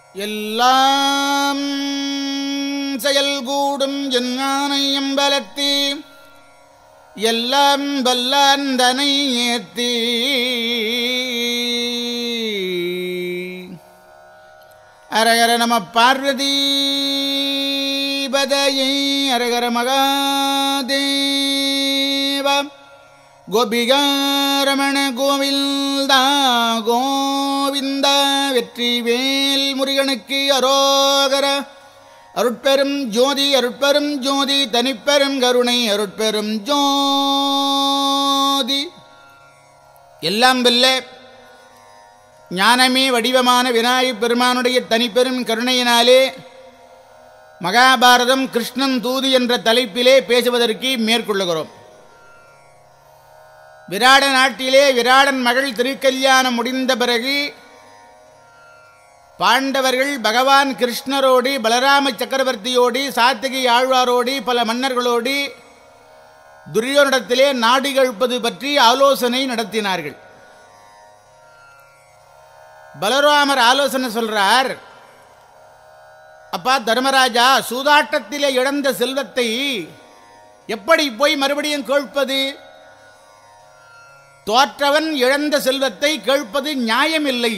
எல்லாம் செயல்கூடும் என்னானை எம்பலத்தி எல்லாம் வல்லாந்தனை ஏத்தி அரகர நம பார்வதி பதையை அரகர மகாதேவ கோபிகாரமண கோவிந்தா கோவிந்தா வெற்றி வேல் முருகனுக்கு அரோகர அருட்பெரும் ஜோதி அருட்பெரும் ஜோதி தனிப்பெரும் கருணை அருட்பெரும் ஜோதி எல்லாம் வெல்ல ஞானமே வடிவமான விநாயகப் பெருமானுடைய தனிப்பெரும் கருணையினாலே மகாபாரதம் கிருஷ்ணன் தூது என்ற தலைப்பிலே பேசுவதற்கு மேற்கொள்ளுகிறோம் விராட நாட்டிலே விராடன் மகள் திருக்கல்யாணம் முடிந்த பிறகு பாண்டவர்கள் பகவான் கிருஷ்ணரோடு பலராம சக்கரவர்த்தியோடு சாத்திகை ஆழ்வாரோடு பல மன்னர்களோடு துரியோனிடத்திலே நாடு கழிப்பது பற்றி ஆலோசனை நடத்தினார்கள் பலராமர் ஆலோசனை சொல்றார் அப்பா தர்மராஜா சூதாட்டத்திலே இழந்த செல்வத்தை எப்படி போய் மறுபடியும் கேட்பது தோற்றவன் இழந்த செல்வத்தை கேட்பது நியாயமில்லை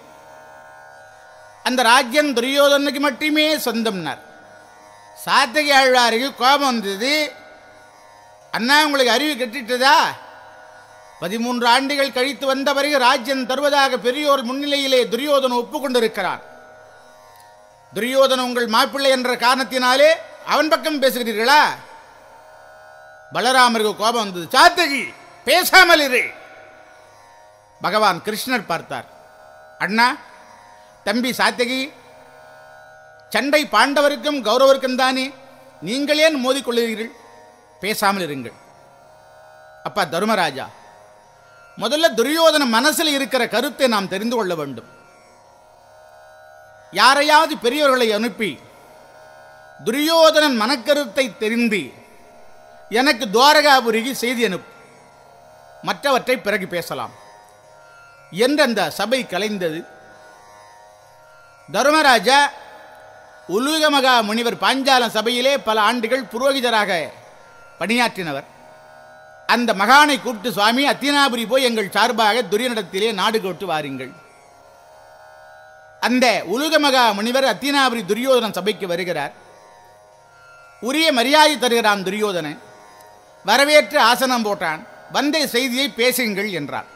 அந்த ராஜ்யம் துரியோதனுக்கு மட்டுமே சொந்தம்னார் சாத்தகி ஆழ்வாருக்கு கோபம் வந்தது அண்ணா உங்களுக்கு அறிவு கட்டிட்டதா பதிமூன்று ஆண்டுகள் கழித்து வந்த பிறகு ராஜ்யம் தருவதாக பெரியோர் முன்னிலையிலே துரியோதன ஒப்புக்கொண்டிருக்கிறான் துரியோதன உங்கள் மாப்பிள்ளை என்ற காரணத்தினாலே அவன் பக்கம் பேசுகிறீர்களா பலராமருக்கு கோபம் வந்தது சாத்தகி பேசாமல் இரு பகவான் கிருஷ்ணர் பார்த்தார் அண்ணா தம்பி சாத்தகி சண்டை பாண்டவருக்கும் கௌரவருக்கும் தானே நீங்கள் ஏன் மோதிக்கொள்கிறீர்கள் பேசாமல் இருங்கள் அப்பா தருமராஜா முதல்ல துரியோதன மனசில் இருக்கிற கருத்தை நாம் தெரிந்து கொள்ள வேண்டும் யாரையாவது பெரியவர்களை அனுப்பி துரியோதனன் மனக்கருத்தை தெரிந்து எனக்கு துவாரகாபுரிக்கு செய்தி அனுப்பு மற்றவற்றை பிறகு பேசலாம் என்று அந்த சபை கலைந்தது தர்மராஜா உலுகமகா முனிவர் பாஞ்சாலம் சபையிலே பல ஆண்டுகள் புரோகிதராக பணியாற்றினவர் அந்த மகானை கூப்பிட்டு சுவாமி அத்தினாபுரி போய் எங்கள் சார்பாக துரியனிடத்திலே நாடு கோட்டு வாருங்கள் அந்த உலுகமகா முனிவர் அத்தினாபுரி துரியோதனன் சபைக்கு வருகிறார் உரிய மரியாதை தருகிறான் துரியோதனன் வரவேற்று ஆசனம் போட்டான் வந்த செய்தியை பேசுங்கள் என்றார்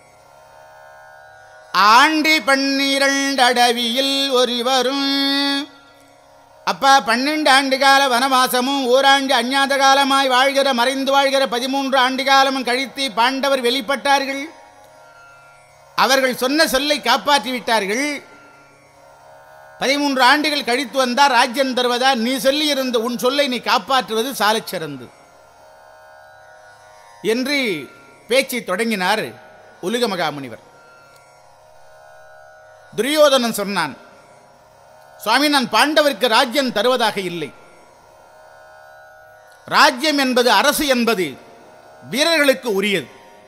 ஆண்டி பன்னிரண்டு அடவியில் ஒருவரும் அப்பா பன்னெண்டு ஆண்டு கால வனவாசமும் ஓராண்டு அஞ்ஞாத காலமாய் வாழ்கிற மறைந்து வாழ்கிற பதிமூன்று ஆண்டு காலமும் கழித்து பாண்டவர் வெளிப்பட்டார்கள் அவர்கள் சொன்ன சொல்லை காப்பாற்றி விட்டார்கள் பதிமூன்று ஆண்டுகள் கழித்து வந்தார் ராஜ்யம் தருவதா நீ சொல்லியிருந்த உன் சொல்லை நீ காப்பாற்றுவது சாலச் சிறந்து என்று பேச்சை தொடங்கினார் உலுக மகாமுனிவர் துரியோதனன் சொன்னான் சுவாமி நான் பாண்டவருக்கு ராஜ்யம் தருவதாக இல்லை ராஜ்யம் என்பது அரசு என்பது வீரர்களுக்கு உரியது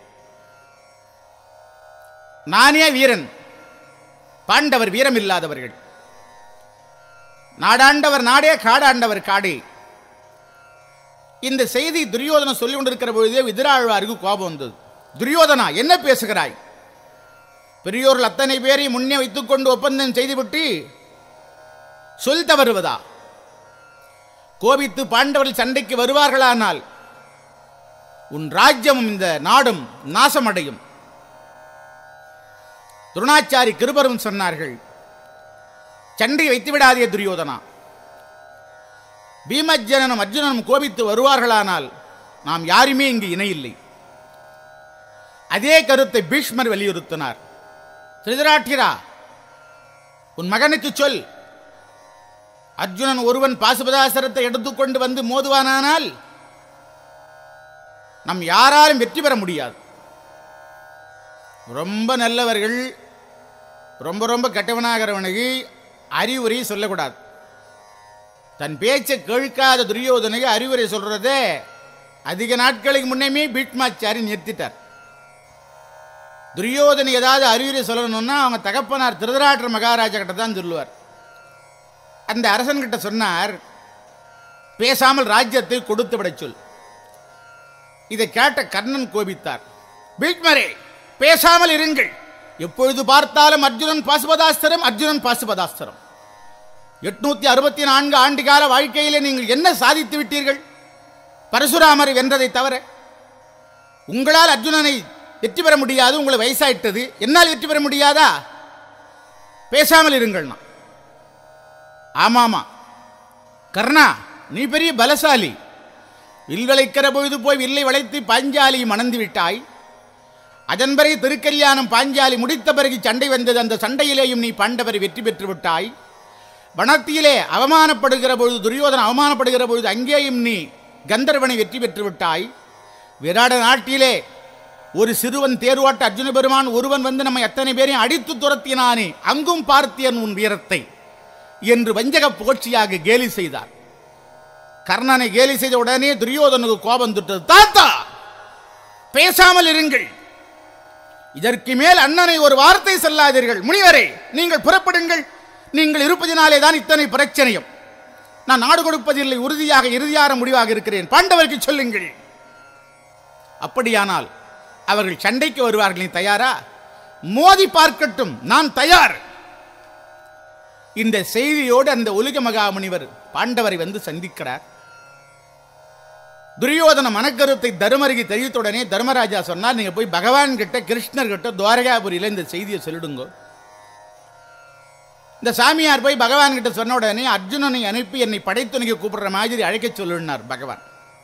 நானே வீரன் பாண்டவர் வீரம் இல்லாதவர்கள் நாடாண்டவர் நாடே காடாண்டவர் காடே இந்த செய்தி துரியோதனன் சொல்லிக் கொண்டிருக்கிற பொழுதே விதிராழ்வாருக்கு கோபம் வந்தது துரியோதனா என்ன பேசுகிறாய் பெரியோர்கள் அத்தனை பேரை முன்னே வைத்துக்கொண்டு ஒப்பந்தம் செய்துவிட்டு சொல் தவறுவதா கோபித்து பாண்டவர்கள் சண்டைக்கு வருவார்களானால் உன் ராஜ்யமும் இந்த நாடும் நாசமடையும் துருணாச்சாரி கிருபரும் சொன்னார்கள் சண்டை வைத்து விடாதே துரியோதனா பீமஜனனும் அர்ஜுனனும் கோபித்து வருவார்களானால் நாம் யாருமே இங்கு இணையில்லை அதே கருத்தை பீஷ்மர் வலியுறுத்தினார் திருதராட்டிரா உன் மகனுக்கு சொல் அர்ஜுனன் ஒருவன் பாசுபதாசரத்தை எடுத்துக்கொண்டு வந்து மோதுவானானால் நம் யாராலும் வெற்றி பெற முடியாது ரொம்ப நல்லவர்கள் ரொம்ப ரொம்ப கெட்டவனாகிறவனுக்கு அறிவுரை சொல்லக்கூடாது தன் பேச்சை கேட்காத துரியோதனுக்கு அறிவுரை சொல்றதே அதிக நாட்களுக்கு முன்னமே பீட்மாச்சாரி நிறுத்திட்டார் துரியோதனை ஏதாவது அறிவுரை சொல்லணும்னா அவங்க தகப்பனார் திருதராட்டர் மகாராஜா கிட்ட தான் சொல்லுவார் அந்த அரசன்கிட்ட சொன்னார் பேசாமல் ராஜ்யத்தை கொடுத்து விடச் சொல் இதை கேட்ட கர்ணன் கோபித்தார் பீஷ்மரே பேசாமல் இருங்கள் எப்பொழுது பார்த்தாலும் அர்ஜுனன் பாசுபதாஸ்திரம் அர்ஜுனன் பாசுபதாஸ்திரம் எட்நூத்தி அறுபத்தி நான்கு ஆண்டு கால வாழ்க்கையிலே நீங்கள் என்ன சாதித்து விட்டீர்கள் பரசுராமரை வென்றதை தவிர உங்களால் அர்ஜுனனை வெற்றி பெற முடியாது உங்களை வயசாயிட்டது என்னால் வெற்றி பெற முடியாதா பேசாமல் இருங்கள்னா ஆமாமா கர்ணா நீ பெரிய பலசாலி வில் விளைக்கிற பொழுது போய் வில்லை வளைத்து பாஞ்சாலி மணந்து விட்டாய் அதன் பிறகு திருக்கல்யாணம் பாஞ்சாலி முடித்த பிறகு சண்டை வந்தது அந்த சண்டையிலேயும் நீ பாண்டவரை வெற்றி பெற்று விட்டாய் வனத்திலே அவமானப்படுகிற பொழுது துரியோதன அவமானப்படுகிற பொழுது அங்கேயும் நீ கந்தர்வனை வெற்றி பெற்று விட்டாய் விராட நாட்டிலே ஒரு சிறுவன் தேர்வாட்ட அர்ஜுன பெருமான் ஒருவன் வந்து நம்ம எத்தனை பேரையும் அடித்து துரத்தினானே அங்கும் பார்த்தேன் உன் வீரத்தை என்று வஞ்சக புகழ்ச்சியாக கேலி செய்தார் கர்ணனை கேலி செய்த உடனே துரியோதனுக்கு கோபம் தொட்டது தாத்தா பேசாமல் இருங்கள் இதற்கு மேல் அண்ணனை ஒரு வார்த்தை சொல்லாதீர்கள் முனிவரே நீங்கள் புறப்படுங்கள் நீங்கள் இருப்பதினாலே தான் இத்தனை பிரச்சனையும் நான் நாடு கொடுப்பதில்லை உறுதியாக இறுதியான முடிவாக இருக்கிறேன் பாண்டவருக்கு சொல்லுங்கள் அப்படியானால் அவர்கள் சண்டைக்கு வருவார்கள் நீ தயாரா மோதி பார்க்கட்டும் நான் தயார் இந்த செய்தியோடு அந்த ஒலிக மகாமுனிவர் பாண்டவரை வந்து சந்திக்கிறார் துரியோதன மனக்கருத்தை தருமருக்கு தெரிவித்த உடனே தர்மராஜா சொன்னார் நீங்க போய் பகவான் கிட்ட கிருஷ்ணர் கிட்ட துவாரகாபுரியில இந்த செய்தியை சொல்லிடுங்க இந்த சாமியார் போய் பகவான் கிட்ட சொன்ன உடனே அர்ஜுனனை அனுப்பி என்னை படைத்துணைக்கு கூப்பிடுற மாதிரி அழைக்கச் சொல்லினார் பகவான்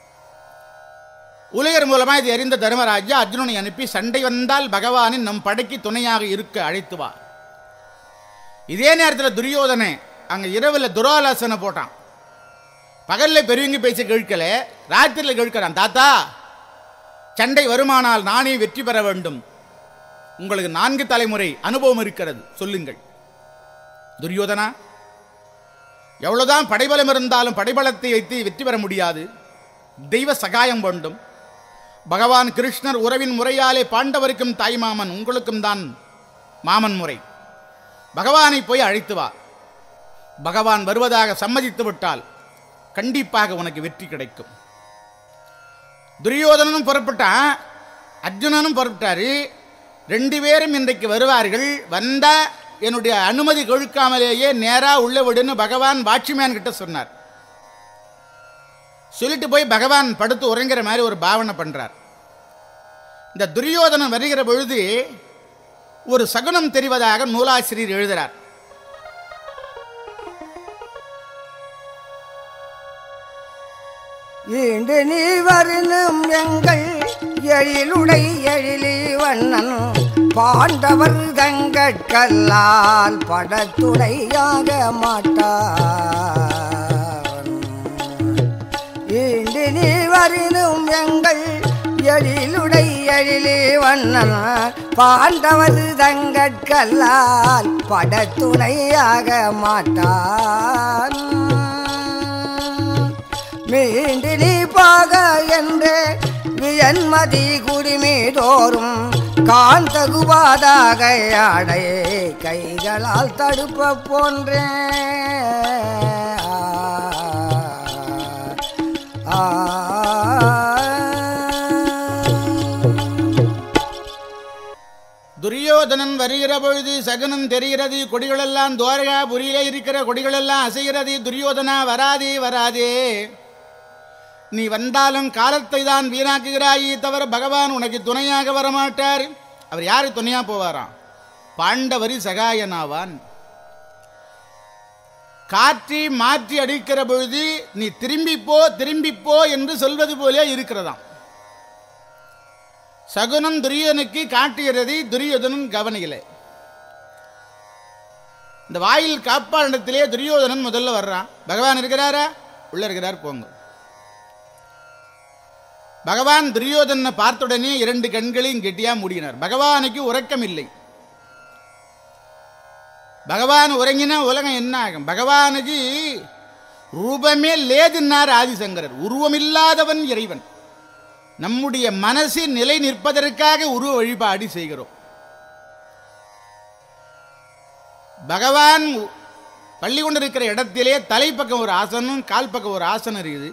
உலகர் மூலமா இது அறிந்த தர்மராஜா அர்ஜுனனை அனுப்பி சண்டை வந்தால் பகவானின் நம் படைக்கு துணையாக இருக்க அழைத்து வா இதே நேரத்தில் துரியோதனை அங்க இரவுல துராலாசனை போட்டான் பகல்ல பெரியவங்க பேச்ச கேட்கல ராத்திரில கேட்கிறான் தாத்தா சண்டை வருமானால் நானே வெற்றி பெற வேண்டும் உங்களுக்கு நான்கு தலைமுறை அனுபவம் இருக்கிறது சொல்லுங்கள் துரியோதனா எவ்வளவுதான் படைபலம் இருந்தாலும் படைபலத்தை வைத்து வெற்றி பெற முடியாது தெய்வ சகாயம் வேண்டும் பகவான் கிருஷ்ணர் உறவின் முறையாலே பாண்டவருக்கும் தாய் மாமன் உங்களுக்கும் தான் மாமன் முறை பகவானை போய் அழைத்து வா பகவான் வருவதாக சம்மதித்து விட்டால் கண்டிப்பாக உனக்கு வெற்றி கிடைக்கும் துரியோதனனும் புறப்பட்டான் அர்ஜுனனும் புறப்பட்டாரு ரெண்டு பேரும் இன்றைக்கு வருவார்கள் வந்தா என்னுடைய அனுமதி கொழுக்காமலேயே நேரா உள்ள விடுன்னு பகவான் வாட்சிமேன் கிட்ட சொன்னார் சொல்லிட்டு போய் பகவான் படுத்து உறங்குற மாதிரி ஒரு பாவனை பண்றார் இந்த துரியோதனன் வருகிற பொழுது ஒரு சகுனம் தெரிவதாக நூலாசிரியர் எழுதுகிறார் ஈண்டு நீ வருணும் எங்கள் எழிலுடை எழிலி வண்ணன் பாண்டவர் தங்கட்கல்லால் படத்துடையாக மாட்டான் ஈண்டு நீ வருணும் எங்கள் எழிலுடை எழிலி வண்ணன் பாண்டவர் தங்கட்கல்லால் படத்துணையாக மாட்டான் மீண்டினி பாக என்று வியன்மதி குடிமீதோறும் காந்தகுவாதாக ஆடை கைகளால் தடுப்ப போன்றேன் ஆ, ஆ. துரியோதனன் வருகிற பொழுது சகுனம் தெரிகிறது கொடிகளெல்லாம் துவாரகாபுரியிலே இருக்கிற கொடிகளெல்லாம் அசைகிறது துரியோதனா வராதே வராதே நீ வந்தாலும் காலத்தை தான் வீணாக்குகிறாயே தவிர பகவான் உனக்கு துணையாக வரமாட்டார் அவர் யாரு துணையா போவாராம் பாண்டவரி சகாயனாவான் காற்றி மாற்றி அடிக்கிற பொழுது நீ திரும்பி போ திரும்பி போ என்று சொல்வது போலே இருக்கிறதாம் சகுனம் துரியோதனுக்கு காட்டுகிறதை துரியோதனன் கவனிக்கல இந்த வாயில் காப்பாண்டத்திலே துரியோதனன் முதல்ல வர்றான் பகவான் இருக்கிறாரா உள்ள இருக்கிறார் போங்க பகவான் துரியோதனை பார்த்துடனே இரண்டு கண்களையும் கெட்டியா மூடினார் பகவானுக்கு உறக்கம் இல்லை பகவான் உறங்கினா உலகம் என்ன ஆகும் பகவானுக்கு ரூபமே லேதுன்னார் ஆதிசங்கரர் உருவமில்லாதவன் இறைவன் நம்முடைய மனசு நிலை நிற்பதற்காக உருவ வழிபாடு செய்கிறோம் பகவான் பள்ளி கொண்டு இருக்கிற இடத்திலே தலைப்பக்கம் ஒரு ஆசனம் கால் பக்கம் ஒரு ஆசனம் இருக்குது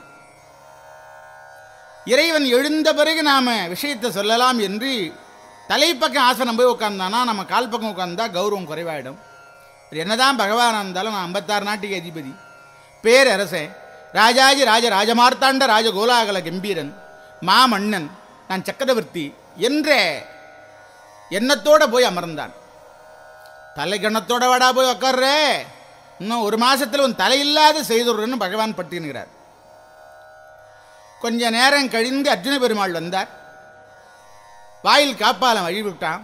இறைவன் எழுந்த பிறகு நாம விஷயத்தை சொல்லலாம் என்று தலைப்பக்கம் ஆசனம் போய் உட்கார்ந்தானா நம்ம கால் பக்கம் உட்கார்ந்தா கௌரவம் குறைவாயிடும் இது என்னதான் பகவானா இருந்தாலும் நான் ஐம்பத்தாறு நாட்டுக்கு அதிபதி பேரரசன் ராஜாஜி ராஜ ராஜமார்த்தாண்ட ராஜகோலாகல கம்பீரன் மாமன்னன் நான் சக்கரவர்த்தி என்ற எண்ணத்தோட போய் அமர்ந்தான் தலைக்கணத்தோட வாடா போய் உட்கார்ற இன்னும் ஒரு மாசத்துல உன் தலையில்லாத செய்துடுறன்னு பகவான் பட்டினுகிறார் கொஞ்ச நேரம் கழிந்து அர்ஜுன பெருமாள் வந்தார் வாயில் காப்பாலம் வழிவிட்டான்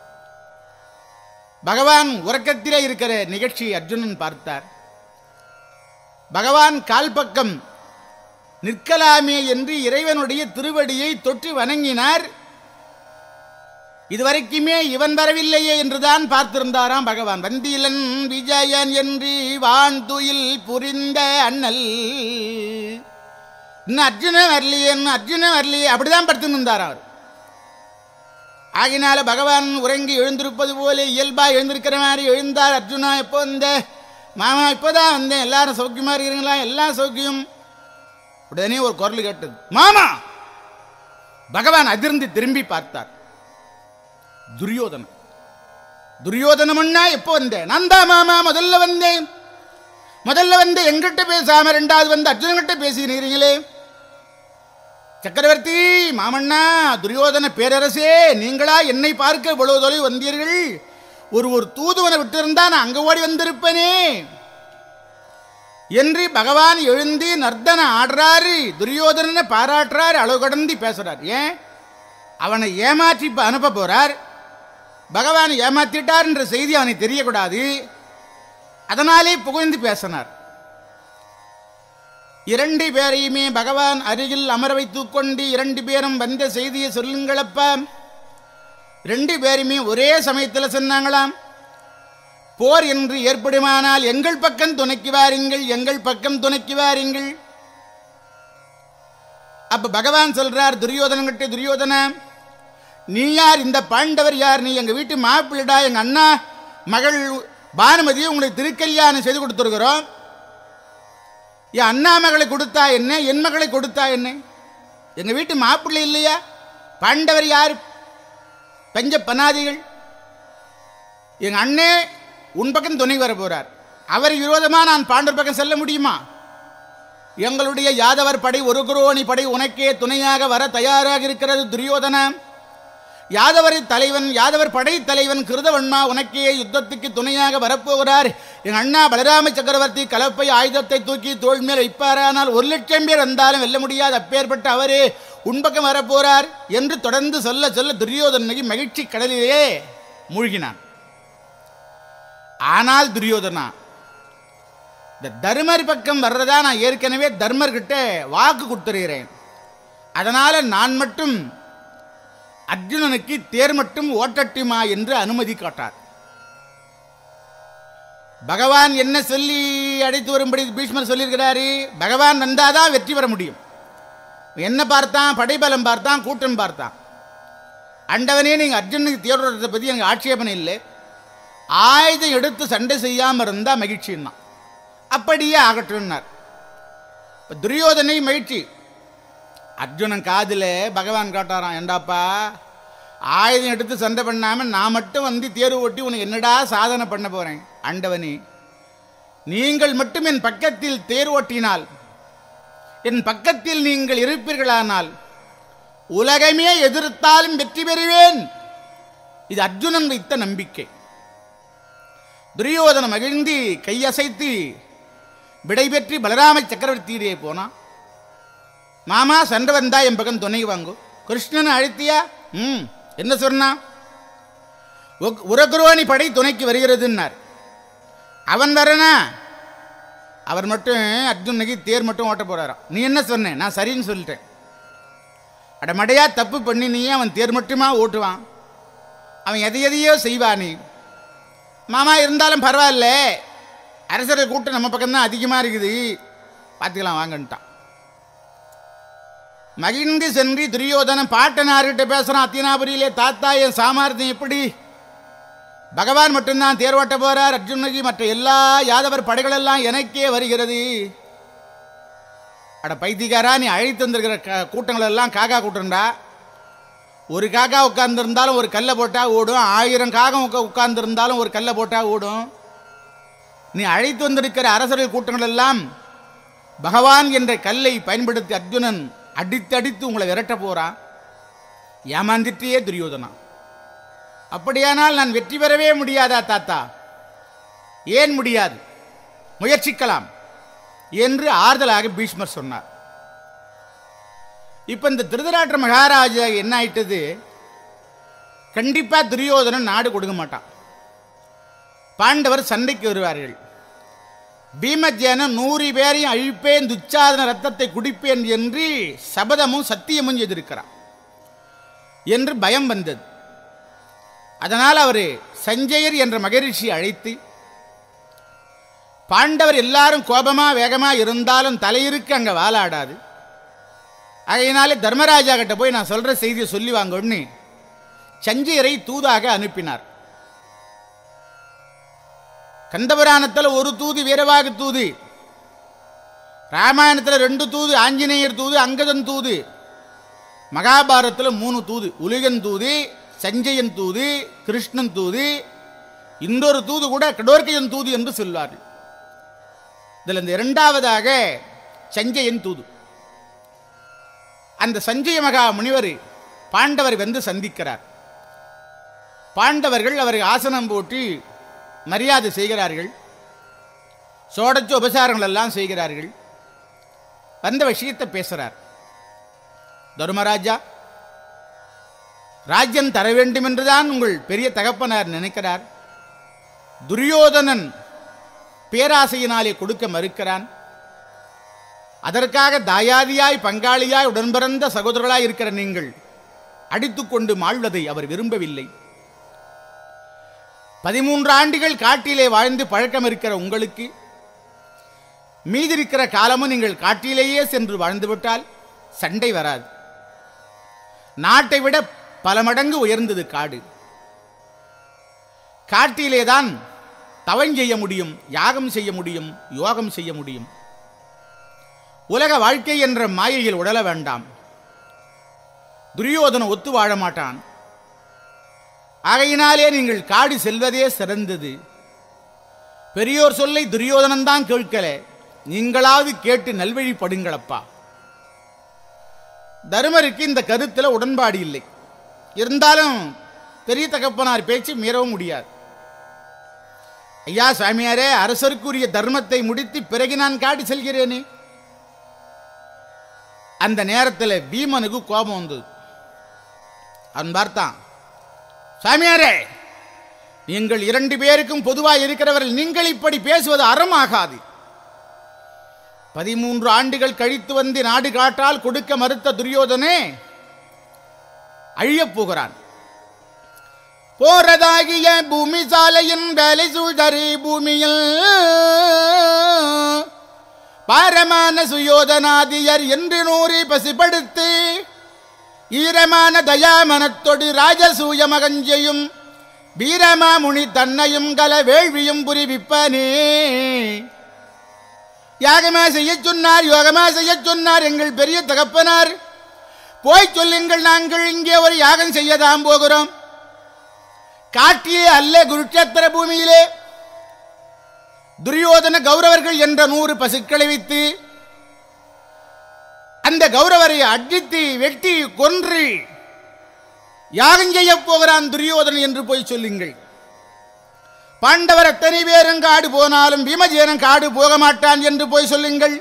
பகவான் உறக்கத்திலே இருக்கிற நிகழ்ச்சி அர்ஜுனன் பார்த்தார் பகவான் கால் பக்கம் நிற்கலாமே என்று இறைவனுடைய திருவடியை தொட்டு வணங்கினார் இதுவரைக்குமே இவன் வரவில்லையே என்றுதான் பார்த்திருந்தாராம் பகவான் வந்திலன் விஜயன் என்று வான் துயில் புரிந்த அண்ணல் இன்னும் அர்ஜுனன் வரலையே இன்னும் அர்ஜுனன் வரலையே அப்படிதான் படுத்துன்னு இருந்தார் அவர் ஆகினால பகவான் உறங்கி எழுந்திருப்பது போல இயல்பா எழுந்திருக்கிற மாதிரி எழுந்தார் அர்ஜுனா எப்போ வந்த மாமா இப்போதான் வந்தேன் எல்லாரும் சௌக்கியமா இருக்கிறீங்களா எல்லாம் சௌக்கியம் உடனே ஒரு குரல் கேட்டது மாமா பகவான் அதிர்ந்து திரும்பி பார்த்தார் துரியோதனன் துரியோதனம்னா எப்போ வந்தேன் நான் தான் மாமா முதல்ல வந்தேன் முதல்ல வந்து எங்கிட்ட பேசாம ரெண்டாவது வந்து அர்ஜுனங்கிட்ட பேசினீங்களே சக்கரவர்த்தி மாமண்ணா துரியோதன பேரரசே நீங்களா என்னை பார்க்க இவ்வளவு தொலைவு வந்தீர்கள் ஒரு ஒரு தூதுவனை விட்டிருந்தா நான் அங்க ஓடி வந்திருப்பேனே என்று பகவான் எழுந்து நர்த்தன ஆடுறாரு துரியோதனனை பாராட்டுறாரு அளவு கடந்து பேசுறார் ஏன் அவனை ஏமாற்றி இப்ப அனுப்ப போறார் பகவான் ஏமாத்திட்டார் என்ற செய்தி அவனுக்கு தெரியக்கூடாது அதனாலே புகழ்ந்து பேசினார் இரண்டு பேரையுமே பகவான் அருகில் அமர வைத்துக் கொண்டு இரண்டு பேரும் வந்த செய்தியை சொல்லுங்களப்பா ரெண்டு பேருமே ஒரே சமயத்தில் சொன்னாங்களாம் போர் என்று ஏற்படுமானால் எங்கள் பக்கம் துணைக்கு வாருங்கள் எங்கள் பக்கம் துணைக்கு வாருங்கள் அப்ப பகவான் சொல்றார் துரியோதனங்கிட்ட துரியோதன நீ யார் இந்த பாண்டவர் யார் நீ எங்க வீட்டு மாப்பிள்ளடா எங்க அண்ணா மகள் பானுமதியை உங்களுக்கு திருக்கல்யாணம் செய்து கொடுத்துருக்குறோம் என் அண்ணா மகளை கொடுத்தா என்ன என் மகளை கொடுத்தா என்ன எங்க வீட்டு மாப்பிள்ளை இல்லையா பாண்டவர் யார் பஞ்ச பனாதிகள் எங்க அண்ணே உன் பக்கம் துணை வர போறார் அவர் விரோதமா நான் பாண்டவர் பக்கம் செல்ல முடியுமா எங்களுடைய யாதவர் படை ஒரு குரோணி படை உனக்கே துணையாக வர தயாராக இருக்கிறது துரியோதன யாதவர் தலைவன் யாதவர் படை தலைவன் கிருதவன்மா உனக்கே யுத்தத்துக்கு துணையாக வரப்போகிறார் என் அண்ணா பலராம சக்கரவர்த்தி கலப்பை ஆயுதத்தை தூக்கி தோள் மேல் வைப்பாரானால் ஒரு லட்சம் பேர் வந்தாலும் வெல்ல முடியாது அப்பேற்பட்ட அவரே உன்பக்கம் வரப்போறார் என்று தொடர்ந்து சொல்ல சொல்ல துரியோதனனுக்கு மகிழ்ச்சி கடலிலே மூழ்கினான் ஆனால் துரியோதனா இந்த தர்மர் பக்கம் வர்றதா நான் ஏற்கனவே தர்மர்கிட்ட வாக்கு கொடுத்துருக்கிறேன் அதனால நான் மட்டும் அர்ஜுனனுக்கு தேர் மட்டும் ஓட்டட்டுமா என்று அனுமதி காட்டார் பகவான் என்ன சொல்லி அழைத்து வரும்படி பீஷ்மர் சொல்லியிருக்கிறாரு பகவான் வந்தாதான் வெற்றி பெற முடியும் என்ன பார்த்தான் படைபலம் பார்த்தான் கூட்டம் பார்த்தான் அண்டவனே நீங்க அர்ஜுனுக்கு தேர் ஓட்டத்தை பத்தி எனக்கு ஆட்சேபனை இல்லை ஆயுதம் எடுத்து சண்டை செய்யாம இருந்தா மகிழ்ச்சின்னா அப்படியே ஆகட்டும்னார் இப்ப துரியோதனை மகிழ்ச்சி அர்ஜுனன் காதில் பகவான் காட்டாராம் ஏண்டாப்பா ஆயுதம் எடுத்து சண்டை பண்ணாம நான் மட்டும் வந்து தேர்வு ஓட்டி உனக்கு என்னடா சாதனை பண்ண போறேன் ஆண்டவனே நீங்கள் மட்டும் என் பக்கத்தில் தேர் ஓட்டினால் என் பக்கத்தில் நீங்கள் இருப்பீர்களானால் உலகமே எதிர்த்தாலும் வெற்றி பெறுவேன் இது அர்ஜுனன் வைத்த நம்பிக்கை துரியோதன மகிழ்ந்து கையசைத்து விடைபெற்று பலராம சக்கரவர்த்தியிலே போனான் மாமா சண்டை வந்தா என் பக்கம் துணை வாங்கும் கிருஷ்ணனை அழைத்தியா ம் என்ன சொன்னா உக்- உரகுரோணி படை துணைக்கு வருகிறதுன்னார் அவன் வரனா அவர் மட்டும் அர்ஜுனுக்கு தேர் மட்டும் ஓட்ட போறாராம் நீ என்ன சொன்ன நான் சரின்னு சொல்லிட்டேன் அடமடையா தப்பு பண்ணி நீ அவன் தேர் மட்டுமா ஓட்டுவான் அவன் எதை எதையோ செய்வானே மாமா இருந்தாலும் பரவாயில்ல அரசர்கள் கூட்டம் நம்ம பக்கம்தான் அதிகமாக இருக்குது பார்த்துக்கலாம் வாங்கன்ட்டான் மகிழ்ந்து சென்று துரியோதனன் பாட்டனார்கிட்ட பேசுறான் அத்தினாபுரியிலே தாத்தா என் சாமர்த்தியம் எப்படி பகவான் மட்டும்தான் தேர்வாட்ட போறார் அர்ஜுனகி மற்ற எல்லா யாதவர் படைகளெல்லாம் எனக்கே வருகிறது அட பைத்தியக்காரா நீ அழைத்து வந்திருக்கிற க கூட்டங்கள் எல்லாம் காக்கா கூட்டம்டா ஒரு காக்கா உட்கார்ந்துருந்தாலும் ஒரு கல்லை போட்டால் ஓடும் ஆயிரம் காகம் உட்கா உட்கார்ந்துருந்தாலும் ஒரு கல்லை போட்டால் ஓடும் நீ அழைத்து வந்திருக்கிற அரசர்கள் கூட்டங்கள் எல்லாம் பகவான் என்ற கல்லை பயன்படுத்தி அர்ஜுனன் அடித்து அடித்து உங்களை விரட்ட போறான் ஏமாந்திட்டே துரியோதனா அப்படியானால் நான் வெற்றி பெறவே முடியாதா தாத்தா ஏன் முடியாது முயற்சிக்கலாம் என்று ஆறுதலாக பீஷ்மர் சொன்னார் இப்ப இந்த திருதராஷ்டிர மகாராஜா என்ன ஆயிட்டது கண்டிப்பா துரியோதனன் நாடு கொடுக்க மாட்டான் பாண்டவர் சண்டைக்கு வருவார்கள் பீமஜேனன் நூறு பேரையும் அழிப்பேன் துச்சாதன ரத்தத்தை குடிப்பேன் என்று சபதமும் சத்தியமும் செய்திருக்கிறான் என்று பயம் வந்தது அதனால் அவர் சஞ்சயர் என்ற மகரிஷி அழைத்து பாண்டவர் எல்லாரும் கோபமா வேகமா இருந்தாலும் தலையிருக்கு அங்க வாலாடாது ஆகையினாலே தர்மராஜா கிட்ட போய் நான் சொல்ற செய்தியை சொல்லி வாங்கன்னு சஞ்சயரை தூதாக அனுப்பினார் கந்தபுராணத்தில் ஒரு தூது வீரவாகு தூது ராமாயணத்தில் ரெண்டு தூது ஆஞ்சநேயர் தூது அங்கதன் தூது மகாபாரதத்தில் மூணு தூது உலிகன் தூது சஞ்சயன் தூது கிருஷ்ணன் தூது இன்னொரு தூது கூட கடோர்கையன் தூது என்று சொல்வார்கள் இதில் இந்த இரண்டாவதாக சஞ்சயன் தூது அந்த சஞ்சய மகா முனிவர் பாண்டவர் வந்து சந்திக்கிறார் பாண்டவர்கள் அவருக்கு ஆசனம் போட்டு மரியாதை செய்கிறார்கள் சோடச்ச உபசாரங்கள் எல்லாம் செய்கிறார்கள் வந்த விஷயத்தை பேசுகிறார் தர்மராஜா ராஜ்யம் தர வேண்டும் என்றுதான் உங்கள் பெரிய தகப்பனார் நினைக்கிறார் துரியோதனன் பேராசையினாலே கொடுக்க மறுக்கிறான் அதற்காக தாயாதியாய் பங்காளியாய் உடன்பிறந்த சகோதரர்களாய் இருக்கிற நீங்கள் அடித்துக்கொண்டு மாழ்வதை அவர் விரும்பவில்லை பதிமூன்று ஆண்டுகள் காட்டிலே வாழ்ந்து பழக்கம் இருக்கிற உங்களுக்கு மீதிருக்கிற காலமும் நீங்கள் காட்டிலேயே சென்று வாழ்ந்துவிட்டால் சண்டை வராது நாட்டை விட பல மடங்கு உயர்ந்தது காடு காட்டிலேதான் தவம் செய்ய முடியும் யாகம் செய்ய முடியும் யோகம் செய்ய முடியும் உலக வாழ்க்கை என்ற மாயையில் உடல வேண்டாம் துரியோதன ஒத்து வாழ மாட்டான் ஆகையினாலே நீங்கள் காடு செல்வதே சிறந்தது பெரியோர் சொல்லை துரியோதனன் தான் கேட்கல நீங்களாவது கேட்டு நல்வழிப்படுங்களப்பா தருமருக்கு இந்த கருத்தில் உடன்பாடு இல்லை இருந்தாலும் பெரிய தகப்பனார் பேச்சு மீறவும் முடியாது ஐயா சாமியாரே அரசருக்குரிய தர்மத்தை முடித்து பிறகு நான் காடு செல்கிறேனே அந்த நேரத்தில் பீமனுக்கு கோபம் வந்தது அவன் பார்த்தான் சாமியாரே நீங்கள் இரண்டு பேருக்கும் பொதுவாக இருக்கிறவர்கள் நீங்கள் இப்படி பேசுவது அறமாகாது பதிமூன்று ஆண்டுகள் கழித்து வந்து நாடு காட்டால் கொடுக்க மறுத்த துரியோதனே அழியப் போகிறான் போறதாகிய பூமி சாலையின் வேலை சூழ்தறி பூமியில் பாரமான சுயோதனாதியர் என்று நூறி பசிப்படுத்து ஈரமான தயாமனத்தொடு ராஜசூய மகஞ்சையும் வீரமாமுனி தன்னையும் கல வேள்வியும் புரிவிப்பனே யாகமா செய்யச் சொன்னார் யோகமா செய்யச் சொன்னார் எங்கள் பெரிய தகப்பனார் போய் சொல்லுங்கள் நாங்கள் இங்கே ஒரு யாகம் செய்யதான் போகிறோம் காட்டிலே அல்ல குருட்சேத்திர பூமியிலே துரியோதன கௌரவர்கள் என்ற நூறு பசுக்களை வைத்து அந்த கௌரவரை அடித்து வெட்டி கொன்று யாகம் செய்ய போகிறான் துரியோதனன் என்று போய் சொல்லுங்கள் பாண்டவர் அத்தனை பேரும் காடு போனாலும் பீமஜேனன் காடு போக மாட்டான் என்று போய் சொல்லுங்கள்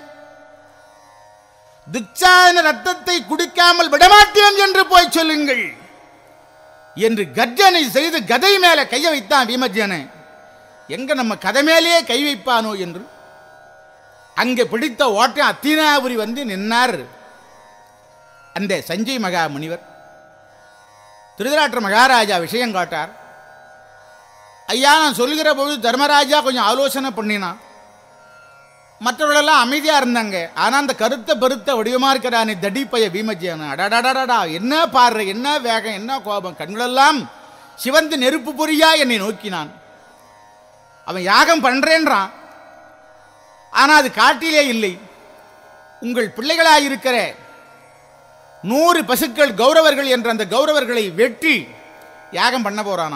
துச்சாதன ரத்தத்தை குடிக்காமல் விடமாட்டேன் என்று போய் சொல்லுங்கள் என்று கர்ஜனை செய்து கதை மேல கைய வைத்தான் பீமஜேனன் எங்க நம்ம கதை மேலேயே கை வைப்பானோ என்று அங்கே பிடித்த ஓட்டம் அத்தினாபுரி வந்து நின்னார் அந்த சஞ்சய் மகா முனிவர் திருதராற்ற மகாராஜா விஷயம் காட்டார் ஐயா நான் சொல்லுகிற பொழுது தர்மராஜா கொஞ்சம் ஆலோசனை பண்ணினான் மற்றவர்களெல்லாம் அமைதியா இருந்தாங்க ஆனா அந்த கருத்த பெருத்த வடிவமா இருக்கிறானே தடிப்பைய பீமஜியான அடாடாடாடா என்ன பாடுற என்ன வேகம் என்ன கோபம் கண்களெல்லாம் சிவந்து நெருப்பு பொறியா என்னை நோக்கினான் அவன் யாகம் பண்றேன்றான் ஆனா அது காட்டிலே இல்லை உங்கள் பிள்ளைகளாயிருக்கிற நூறு பசுக்கள் கௌரவர்கள் என்ற அந்த கௌரவர்களை வெட்டி யாகம் பண்ண போறானா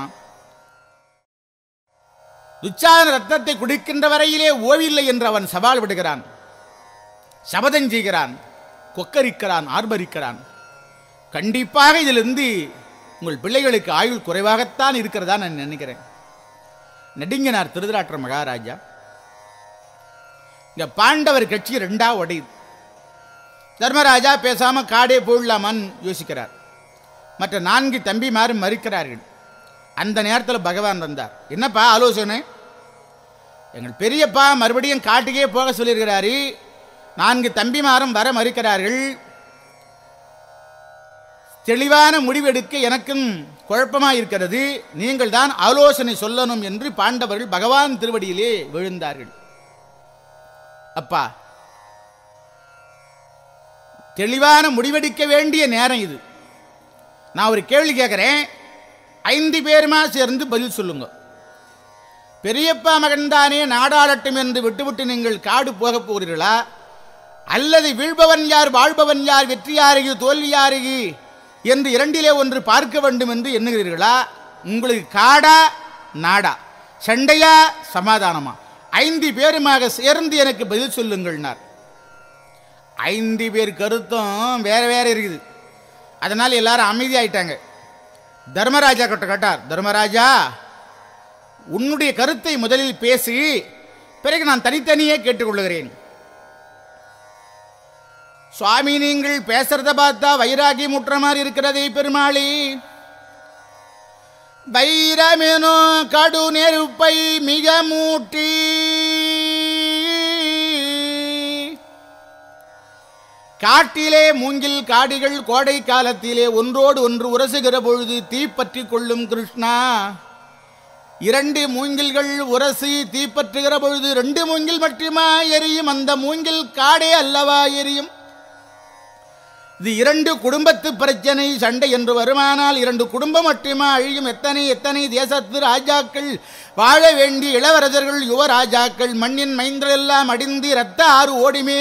துச்சாதன ரத்தத்தை குடிக்கின்ற வரையிலே ஓவில்லை என்று அவன் சவால் விடுகிறான் சபதம் செய்கிறான் கொக்கரிக்கிறான் ஆர்ப்பரிக்கிறான் கண்டிப்பாக இதிலிருந்து உங்கள் பிள்ளைகளுக்கு ஆயுள் குறைவாகத்தான் இருக்கிறதா நான் நினைக்கிறேன் நெடுங்கினார் திருதராற்ற மகாராஜா இந்த பாண்டவர் கட்சி ரெண்டா உடையுது தர்மராஜா பேசாம காடே போடலாமான்னு யோசிக்கிறார் மற்ற நான்கு தம்பிமாரும் மறுக்கிறார்கள் அந்த நேரத்தில் பகவான் வந்தார் என்னப்பா ஆலோசனை எங்கள் பெரியப்பா மறுபடியும் காட்டுக்கே போக சொல்லியிருக்கிறாரு நான்கு தம்பிமாரும் வர மறுக்கிறார்கள் தெளிவான முடிவெடுக்க எனக்கும் குழப்பமா இருக்கிறது நீங்கள் தான் ஆலோசனை சொல்லணும் என்று பாண்டவர்கள் பகவான் திருவடியிலே விழுந்தார்கள் அப்பா தெளிவான முடிவெடுக்க வேண்டிய நேரம் இது நான் ஒரு கேள்வி கேட்குறேன் ஐந்து பேருமா சேர்ந்து பதில் சொல்லுங்க பெரியப்பா மகன்தானே நாடாளட்டும் என்று விட்டுவிட்டு நீங்கள் காடு போகப் போகிறீர்களா அல்லது வீழ்பவன் யார் வாழ்பவன் யார் வெற்றி யாருகு தோல்வி யாருகு என்று இரண்டிலே ஒன்று பார்க்க வேண்டும் என்று எண்ணுகிறீர்களா உங்களுக்கு காடா நாடா சண்டையா சமாதானமா ஐந்து பேருமாக சேர்ந்து எனக்கு பதில் சொல்லுங்கள்னார் ஐந்து பேர் கருத்தும் வேற வேற இருக்குது அதனால் எல்லாரும் அமைதியாயிட்டாங்க தர்மராஜா கிட்ட கேட்டார் தர்மராஜா உன்னுடைய கருத்தை முதலில் பேசி பிறகு நான் தனித்தனியே கேட்டுக்கொள்கிறேன் சுவாமி நீங்கள் பேசுறத பார்த்தா வைராகி முற்ற மாதிரி இருக்கிறதே பெருமாளி வைரமெனோ கடு நெருப்பை மிக மூட்டி காட்டிலே மூங்கில் காடிகள் கோடை காலத்திலே ஒன்றோடு ஒன்று உரசுகிற பொழுது தீப்பற்றி கொள்ளும் கிருஷ்ணா இரண்டு மூங்கில்கள் உரசி தீப்பற்றுகிற பொழுது ரெண்டு மூங்கில் மட்டுமா எரியும் அந்த மூங்கில் காடே அல்லவா எரியும் இது இரண்டு குடும்பத்து பிரச்சனை சண்டை என்று வருமானால் இரண்டு குடும்பம் மட்டுமா அழியும் எத்தனை எத்தனை தேசத்து ராஜாக்கள் வாழ வேண்டிய இளவரசர்கள் யுவராஜாக்கள் மண்ணின் மைந்தரெல்லாம் அடிந்து இரத்த ஆறு ஓடிமே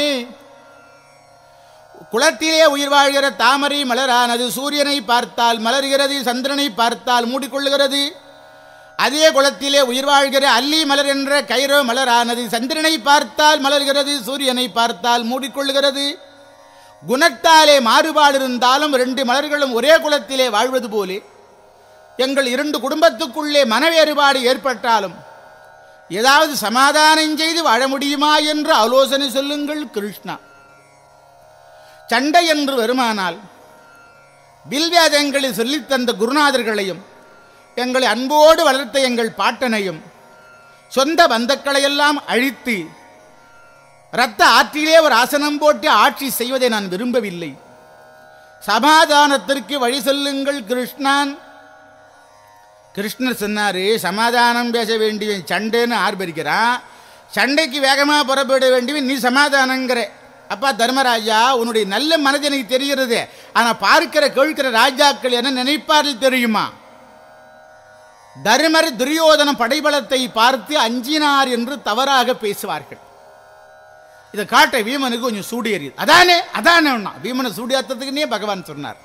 குளத்திலே உயிர் வாழ்கிற தாமரை மலரானது சூரியனை பார்த்தால் மலர்கிறது சந்திரனை பார்த்தால் மூடிக்கொள்ளுகிறது அதே குளத்திலே உயிர் வாழ்கிற அல்லி மலர் என்ற கைரோ மலரானது சந்திரனை பார்த்தால் மலர்கிறது சூரியனை பார்த்தால் மூடிக்கொள்ளுகிறது குணத்தாலே மாறுபாடு இருந்தாலும் ரெண்டு மலர்களும் ஒரே குலத்திலே வாழ்வது போலே எங்கள் இரண்டு குடும்பத்துக்குள்ளே மன வேறுபாடு ஏற்பட்டாலும் ஏதாவது சமாதானம் செய்து வாழ முடியுமா என்று ஆலோசனை சொல்லுங்கள் கிருஷ்ணா சண்டை என்று வருமானால் வில்வேதங்களை சொல்லித்தந்த குருநாதர்களையும் எங்களை அன்போடு வளர்த்த எங்கள் பாட்டனையும் சொந்த பந்தக்களையெல்லாம் அழித்து இரத்த ஆற்றிலே ஒரு ஆசனம் போட்டு ஆட்சி செய்வதை நான் விரும்பவில்லை சமாதானத்திற்கு வழி சொல்லுங்கள் கிருஷ்ணான் கிருஷ்ணர் சொன்னாரு சமாதானம் பேச வேண்டியவன் சண்டைன்னு ஆர்ப்பரிக்கிறான் சண்டைக்கு வேகமாக புறப்பட வேண்டியவன் நீ சமாதானங்கிற அப்பா தர்மராஜா உன்னுடைய நல்ல மனது எனக்கு தெரிகிறது ஆனால் பார்க்கிற கேட்கிற ராஜாக்கள் என்ன நினைப்பார்கள் தெரியுமா தர்மர் துரியோதன படைபலத்தை பார்த்து அஞ்சினார் என்று தவறாக பேசுவார்கள் இதை காட்ட பீமனுக்கு கொஞ்சம் சூடு எறியுது அதானே அதானே பீமனை சூடியாத்ததுக்குன்னே பகவான் சொன்னார்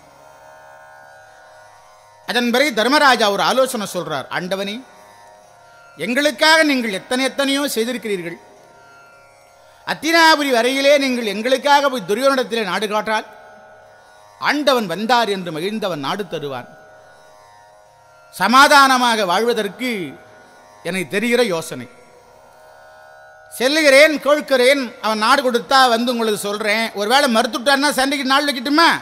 அதன் பிறகு தர்மராஜா ஒரு ஆலோசனை சொல்றார் ஆண்டவனே எங்களுக்காக நீங்கள் எத்தனை எத்தனையோ செய்திருக்கிறீர்கள் அத்தினாபுரி வரையிலே நீங்கள் எங்களுக்காக போய் துரியோனிடத்திலே நாடு காட்டால் ஆண்டவன் வந்தார் என்று மகிழ்ந்தவன் நாடு தருவான் சமாதானமாக வாழ்வதற்கு எனக்கு தெரிகிற யோசனை செல்லுகிறேன் கேட்கிறேன் அவன் நாடு கொடுத்தா வந்து உங்களுக்கு சொல்றேன் ஒருவேளை மறுத்துட்டான்னா சண்டைக்கு நாள் வைக்கட்டுமா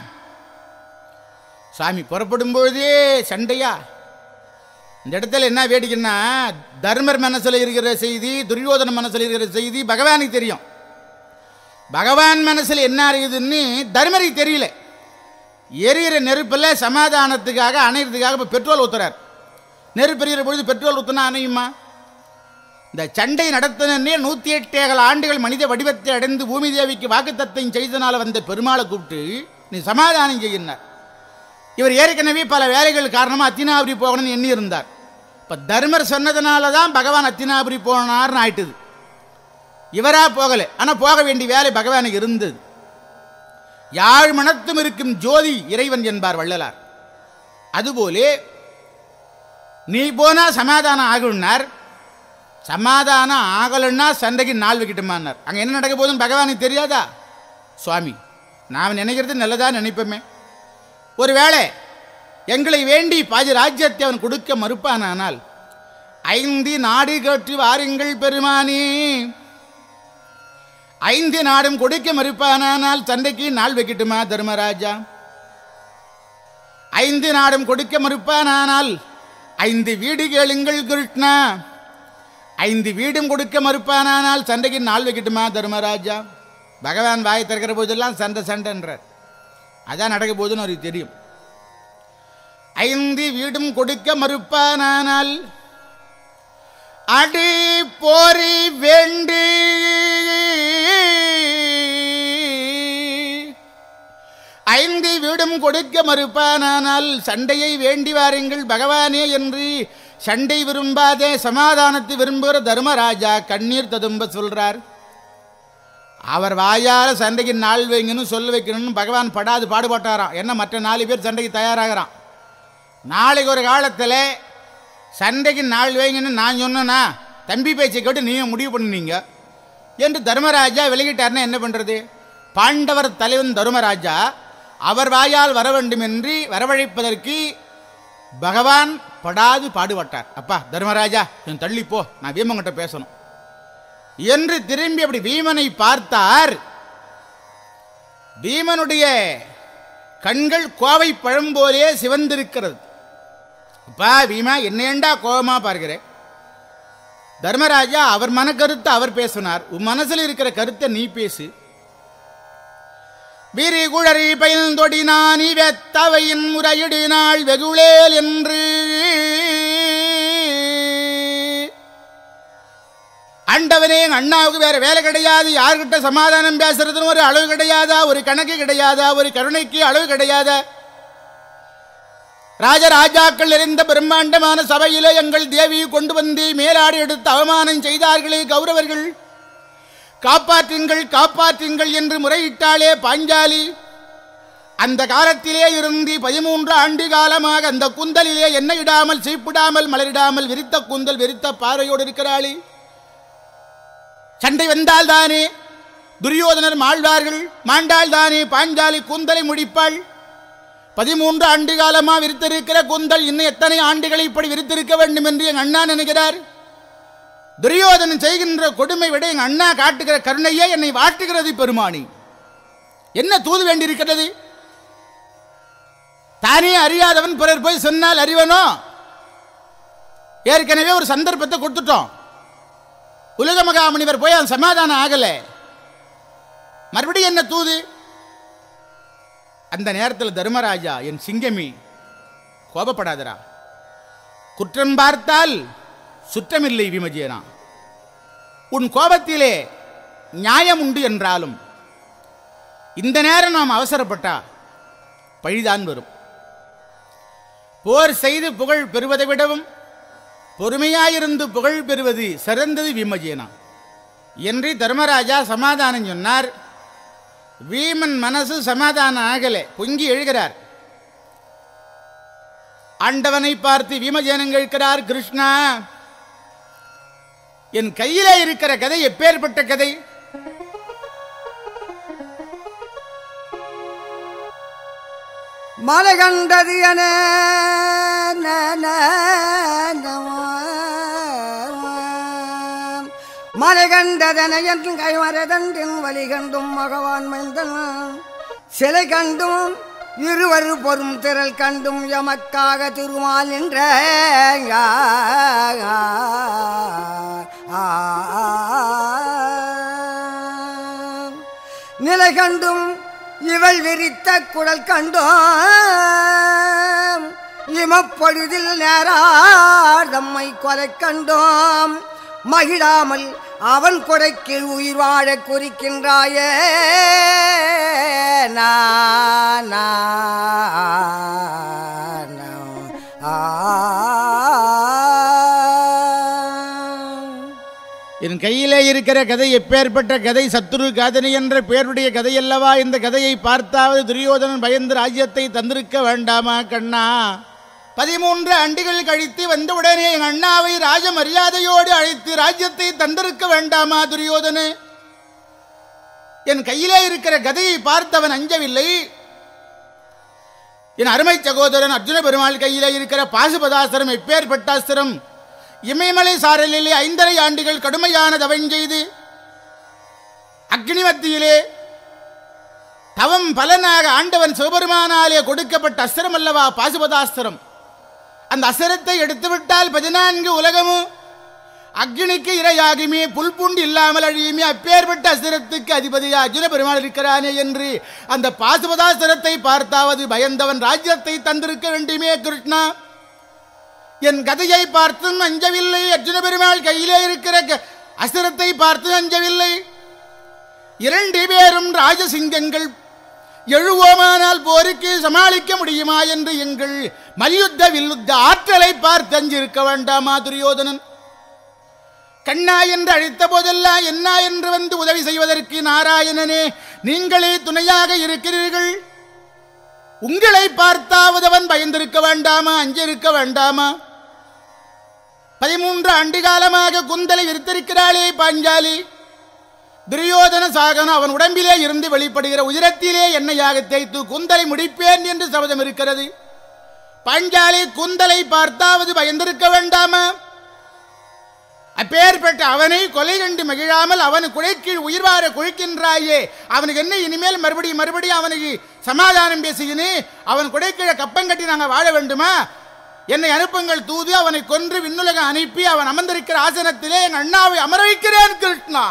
சாமி புறப்படும் பொழுதே சண்டையா இந்த இடத்துல என்ன வேடிக்கைன்னா தர்மர் மனசில் இருக்கிற செய்தி துரியோதன மனசில் இருக்கிற செய்தி பகவானுக்கு தெரியும் பகவான் மனசில் என்ன இருக்குதுன்னு தர்மருக்கு தெரியல எரியிற நெருப்பில் சமாதானத்துக்காக அணையிறதுக்காக இப்போ பெட்ரோல் ஊத்துறார் நெருப்பு எரியிற பொழுது பெட்ரோல் ஊத்துனா அணையுமா இந்த சண்டை நடத்தினே நூற்றி எட்டேகல் ஆண்டுகள் மனித வடிவத்தை அடைந்து பூமி தேவிக்கு வாக்குத்தத்தையும் செய்தனால வந்த பெருமாளை கூப்பிட்டு நீ சமாதானம் செய்யினார் இவர் ஏற்கனவே பல வேலைகள் காரணமாக அத்தினாபுரி போகணும்னு எண்ணி இருந்தார் இப்போ தர்மர் சொன்னதுனால தான் பகவான் அத்தினாபுரி போனார்னு ஆயிட்டுது இவரா போகலை ஆனால் போக வேண்டிய வேலை பகவானுக்கு இருந்தது யாழ் மனத்தும் இருக்கும் ஜோதி இறைவன் என்பார் வள்ளலார் அதுபோலே நீ போனா சமாதானம் ஆகும்னார் சமாதானம் ஆகலைன்னா சண்டைக்கு நாள் வைக்கட்டுமான்னார் அங்கே என்ன நடக்க போகுதுன்னு பகவானுக்கு தெரியாதா சுவாமி நாம் நினைக்கிறது நல்லதா நினைப்போமே ஒருவேளை எங்களை வேண்டி பாதி ராஜ்யத்தை அவன் கொடுக்க மறுப்பானானால் ஐந்து நாடு கேட்டு வாருங்கள் பெருமானே ஐந்து நாடும் கொடுக்க மறுப்பானானால் சண்டைக்கு நாள் வைக்கட்டுமா தர்மராஜா ஐந்து நாடும் கொடுக்க மறுப்பானானால் ஐந்து வீடு கேளுங்கள் கிருஷ்ணா ஐந்து வீடும் கொடுக்க மறுப்பானானால் சண்டைக்கு நாள் வைக்கட்டுமா தர்மராஜா பகவான் வாயை திறக்கிற போதெல்லாம் சண்டை சண்டைன்றார் அதான் நடக்க போகுதுன்னு அவருக்கு தெரியும் ஐந்து வீடும் கொடுக்க மறுப்பானானால் அடி போரி வேண்டி ஐந்து வீடும் கொடுக்க மறுப்பானானால் சண்டையை வேண்டி வாருங்கள் பகவானே என்று சண்டை விரும்பாதே சமாதானத்தை விரும்புகிற தர்மராஜா கண்ணீர் ததும்ப சொல்றார் அவர் வாயார சண்டைக்கு நாள் வைங்கன்னு சொல்ல வைக்கணும்னு பகவான் படாது பாடுபட்டாராம் என்ன மற்ற நாலு பேர் சண்டைக்கு தயாராகிறான் நாளைக்கு ஒரு காலத்தில் சண்டைக்கு நாள் வைங்கன்னு நான் சொன்னேனா தம்பி பேச்சை கேட்டு நீங்கள் முடிவு பண்ணுனீங்க என்று தர்மராஜா விலகிட்டார்னா என்ன பண்ணுறது பாண்டவர் தலைவன் தர்மராஜா அவர் வாயால் வர வேண்டும் என்று வரவழைப்பதற்கு பகவான் படாது பாடுபட்டார் அப்பா தர்மராஜா என் தள்ளி போ நான் வீமங்கிட்ட பேசணும் என்று திரும்பி அப்படி பீமனை பார்த்தார் பீமனுடைய கண்கள் கோவை பழம் போலே சிவந்திருக்கிறது அப்பா பீமா என்னேண்டா கோபமா பார்க்கிறேன் தர்மராஜா அவர் மன கருத்தை அவர் பேசினார் உன் மனசில் இருக்கிற கருத்தை நீ பேசு விரி குழறி பயில்ந்தொடினான் இவத்தவையின் முறையிடினாள் வெகுளேல் என்று ஆண்டவனே எங்க அண்ணாவுக்கு வேற வேலை கிடையாது யார்கிட்ட சமாதானம் பேசுறதுன்னு ஒரு அளவு கிடையாதா ஒரு கணக்கு கிடையாதா ஒரு கருணைக்கு அளவு கிடையாதா ராஜராஜாக்கள் இருந்த பிரம்மாண்டமான சபையிலே எங்கள் தேவியை கொண்டு வந்து மேலாடி எடுத்து அவமானம் செய்தார்களே கௌரவர்கள் காப்பாற்றுங்கள் காப்பாற்றுங்கள் என்று முறையிட்டாளே பாஞ்சாலி அந்த காலத்திலே இருந்து பதிமூன்று ஆண்டு காலமாக அந்த குந்தலிலே என்ன இடாமல் சீப்பிடாமல் மலரிடாமல் விரித்த குந்தல் விரித்த பார்வையோடு இருக்கிறாளே சண்டை வந்தால் தானே துரியோதனர் மாழ்வார்கள் மாண்டாள் தானே பாஞ்சாலி குந்தலை முடிப்பாள் பதிமூன்று ஆண்டு காலமா விரித்திருக்கிற குந்தல் இன்னும் எத்தனை ஆண்டுகளை இப்படி விரித்திருக்க வேண்டும் என்று என் அண்ணா நினைக்கிறார் துரியோதனன் செய்கின்ற கொடுமை விட என் அண்ணா காட்டுகிற கருணையே என்னை வாட்டுகிறது பெருமானி என்ன தூது வேண்டியிருக்கிறது தானே அறியாதவன் பிறர் போய் சொன்னால் அறிவனோ ஏற்கனவே ஒரு சந்தர்ப்பத்தை கொடுத்துட்டோம் உலக மகாமுனிவர் போய் அவன் சமாதானம் ஆகல மறுபடியும் என்ன தூது அந்த நேரத்தில் தர்மராஜா என் சிங்கமி கோபப்படாதரா குற்றம் பார்த்தால் சுற்றமில்லை விமஜேனா உன் கோபத்திலே நியாயம் உண்டு என்றாலும் இந்த நேரம் நாம் அவசரப்பட்டா பழிதான் வரும் போர் செய்து புகழ் பெறுவதை விடவும் பொறுமையாயிருந்து புகழ் பெறுவது சிறந்தது விமஜேனா என்று தர்மராஜா சமாதானம் சொன்னார் வீமன் மனசு சமாதானம் ஆகலை பொங்கி எழுகிறார் ஆண்டவனை பார்த்து வீமஜேனன் கேட்கிறார் கிருஷ்ணா என் கையிலே இருக்கிற கதை எப்பேற்பட்ட கதை மலை கண்டது என மலை கண்டதன என் கைமரதண்டின் வழி கண்டும் மகவான் மைந்தன் சிலை கண்டும் இருவர் பொறும் திரள் கண்டும் எமக்காக திருமால் நின்ற நிலை கண்டும் இவள் விரித்த குடல் கண்டோம் இமப்பொழுதில் நேரார் தம்மை கொலை கண்டோம் மகிழாமல் அவன் கொடைக்கு உயிர் வாழ குறிக்கின்றாயே நா நா நா, ஆ. என் கையிலே இருக்கிற கதை எப்பேற்பட்ட கதை சத்துரு காதனி என்ற பேருடைய கதையல்லவா இந்த கதையை பார்த்தாவது துரியோதனன் பயந்து ராஜ்யத்தை தந்திருக்க வேண்டாமா கண்ணா பதிமூன்று ஆண்டுகள் கழித்து வந்தவுடனே என் அண்ணாவை ராஜ மரியாதையோடு அழைத்து ராஜ்யத்தை தந்திருக்க வேண்டாமா துரியோதனு என் கையிலே இருக்கிற கதையை பார்த்தவன் அஞ்சவில்லை என் அருமை சகோதரன் அர்ஜுன பெருமாள் கையிலே இருக்கிற பாசுபதாஸ்திரம் எப்பேற்பட்ட அஸ்திரம் இமயமலை சாரலிலே ஐந்தரை ஆண்டுகள் கடுமையான தவம் செய்து அக்னி மத்தியிலே தவம் பலனாக ஆண்டவன் சிவபெருமானாலே கொடுக்கப்பட்ட அஸ்திரம் அல்லவா பாசுபதாஸ்திரம் அந்த அஸ்திரத்தை எடுத்துவிட்டால் பதினான்கு உலகமும் அக்னிக்கு இரையாகுமே புல்புண்டு இல்லாமல் அழியுமே அப்பேற்பட்ட அஸ்திரத்துக்கு அதிபதியா அர்ஜுன பெருமாள் இருக்கிறானே என்று அந்த பாசுபதாஸ்திரத்தை பார்த்தாவது பயந்தவன் ராஜ்யத்தை தந்திருக்க வேண்டுமே கிருஷ்ணா என் கதையை பார்த்தும் அஞ்சவில்லை அர்ஜுன பெருமாள் கையிலே இருக்கிற க- அஸ்திரத்தை பார்த்து அஞ்சவில்லை இரண்டு பேரும் ராஜசிங்கங்கள் எழுவோமானால் போருக்கு சமாளிக்க முடியுமா என்று எங்கள் மல்யுத்த வில்லுத்த ஆற்றலை பார்த்து அஞ்சிருக்க வேண்டாமா துரியோதனன் கண்ணா என்று அழைத்த போதெல்லாம் என்ன என்று வந்து உதவி செய்வதற்கு நாராயணனே நீங்களே துணையாக இருக்கிறீர்கள் உங்களை பார்த்தாவது அவன் பயந்திருக்க வேண்டாமா அஞ்சிருக்க வேண்டாமா பதிமூன்று ஆண்டு காலமாக குந்தலை விரித்திருக்கிறாளே பாஞ்சாலி துரியோதன சாகனம் அவன் உடம்பிலே இருந்து வெளிப்படுகிற உதிரத்திலே எண்ணெயாக தேய்த்து குந்தலை முடிப்பேன் என்று சபதம் இருக்கிறது பாஞ்சாலி குந்தலை பார்த்தாவது பயந்திருக்க வேண்டாமா அப்பேற்பட்ட அவனை கொலை கண்டு மகிழாமல் அவனு குழைக்கீழ் உயிர் வார குழிக்கின்றாயே அவனுக்கு என்ன இனிமேல் மறுபடியும் மறுபடியும் அவனுக்கு சமாதானம் பேசுகினே அவன் குடைக்கீழ கப்பம் கட்டி நாங்கள் வாழ வேண்டுமா என்னை அனுப்புங்கள் தூது அவனை கொன்று விண்ணுலகம் அனுப்பி அவன் அமர்ந்திருக்கிற ஆசனத்திலே என் அண்ணாவை அமர வைக்கிறேன் கிருஷ்ணா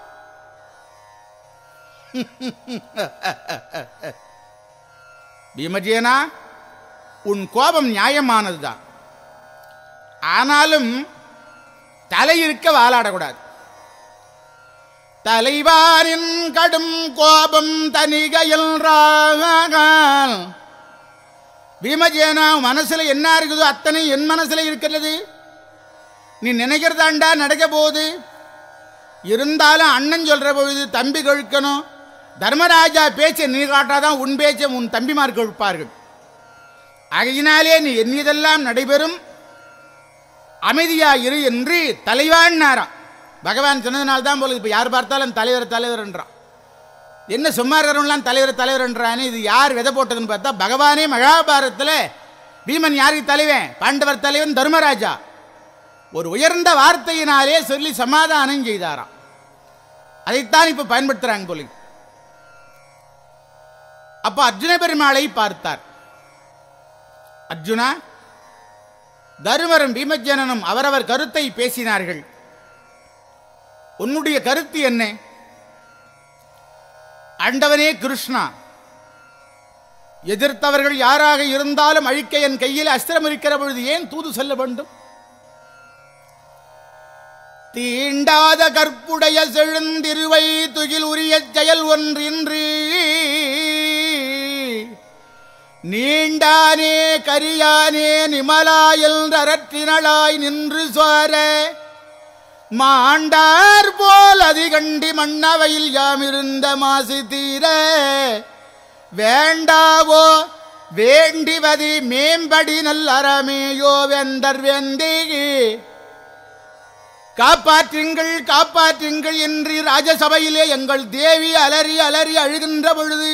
பீமஜேனா உன் கோபம் நியாயமானதுதான் ஆனாலும் தலையிருக்க வாலாடக்கூடாது தலைவாரின் கடும் கோபம் தனிகையில் பீமஜேனா உன் மனசுல என்ன இருக்குதோ அத்தனை என் மனசுல இருக்கிறது நீ நினைக்கிறதாண்டா நடக்க போகுது இருந்தாலும் அண்ணன் சொல்ற பொழுது தம்பி கழுக்கணும் தர்மராஜா பேச்சை நீ காட்டாதான் உன் பேச்சை உன் தம்பிமார் கழுப்பார்கள் ஆகையினாலே நீ எண்ணியதெல்லாம் நடைபெறும் அமைதியா இரு என்று தலைவான்னாராம் பகவான் சொன்னதுனால தான் போல இப்போ யார் பார்த்தாலும் தலைவர் தலைவர்ன்றான் என்ன சும்மா இருக்கிறவங்களாம் தலைவர் தலைவர்ன்றானே இது யார் விதை போட்டதுன்னு பார்த்தா பகவானே மகாபாரதத்தில் பீமன் யாருக்கு தலைவன் பாண்டவர் தலைவன் தர்மராஜா ஒரு உயர்ந்த வார்த்தையினாலே சொல்லி சமாதானம் செய்தாராம் அதைத்தான் இப்போ பயன்படுத்துறாங்க போல அப்போ அர்ஜுன பெருமாளை பார்த்தார் அர்ஜுனா தருமரும் பீமஜனனும் அவரவர் கருத்தை பேசினார்கள் உன்னுடைய கருத்து என்ன ஆண்டவனே கிருஷ்ணா எதிர்த்தவர்கள் யாராக இருந்தாலும் அழிக்க என் கையில் அஸ்திரம் இருக்கிற பொழுது ஏன் தூது செல்ல வேண்டும் தீண்டாத கற்புடைய செழுந்திருவை துகில் உரிய செயல் ஒன்றின்றி நீண்டானே கரியானே நிமலாயில் அரற்றினளாய் நின்று சோர மாண்டார் போல் அதிகண்டி மன்னவையில் யாமிருந்த மாசு தீர வேண்டாவோ வேண்டிவதி மேம்படி நல்லறமேயோ வெந்தர் வெந்தி காப்பாற்றுங்கள் காப்பாற்றுங்கள் என்று ராஜசபையிலே எங்கள் தேவி அலறி அலறி அழுகின்ற பொழுது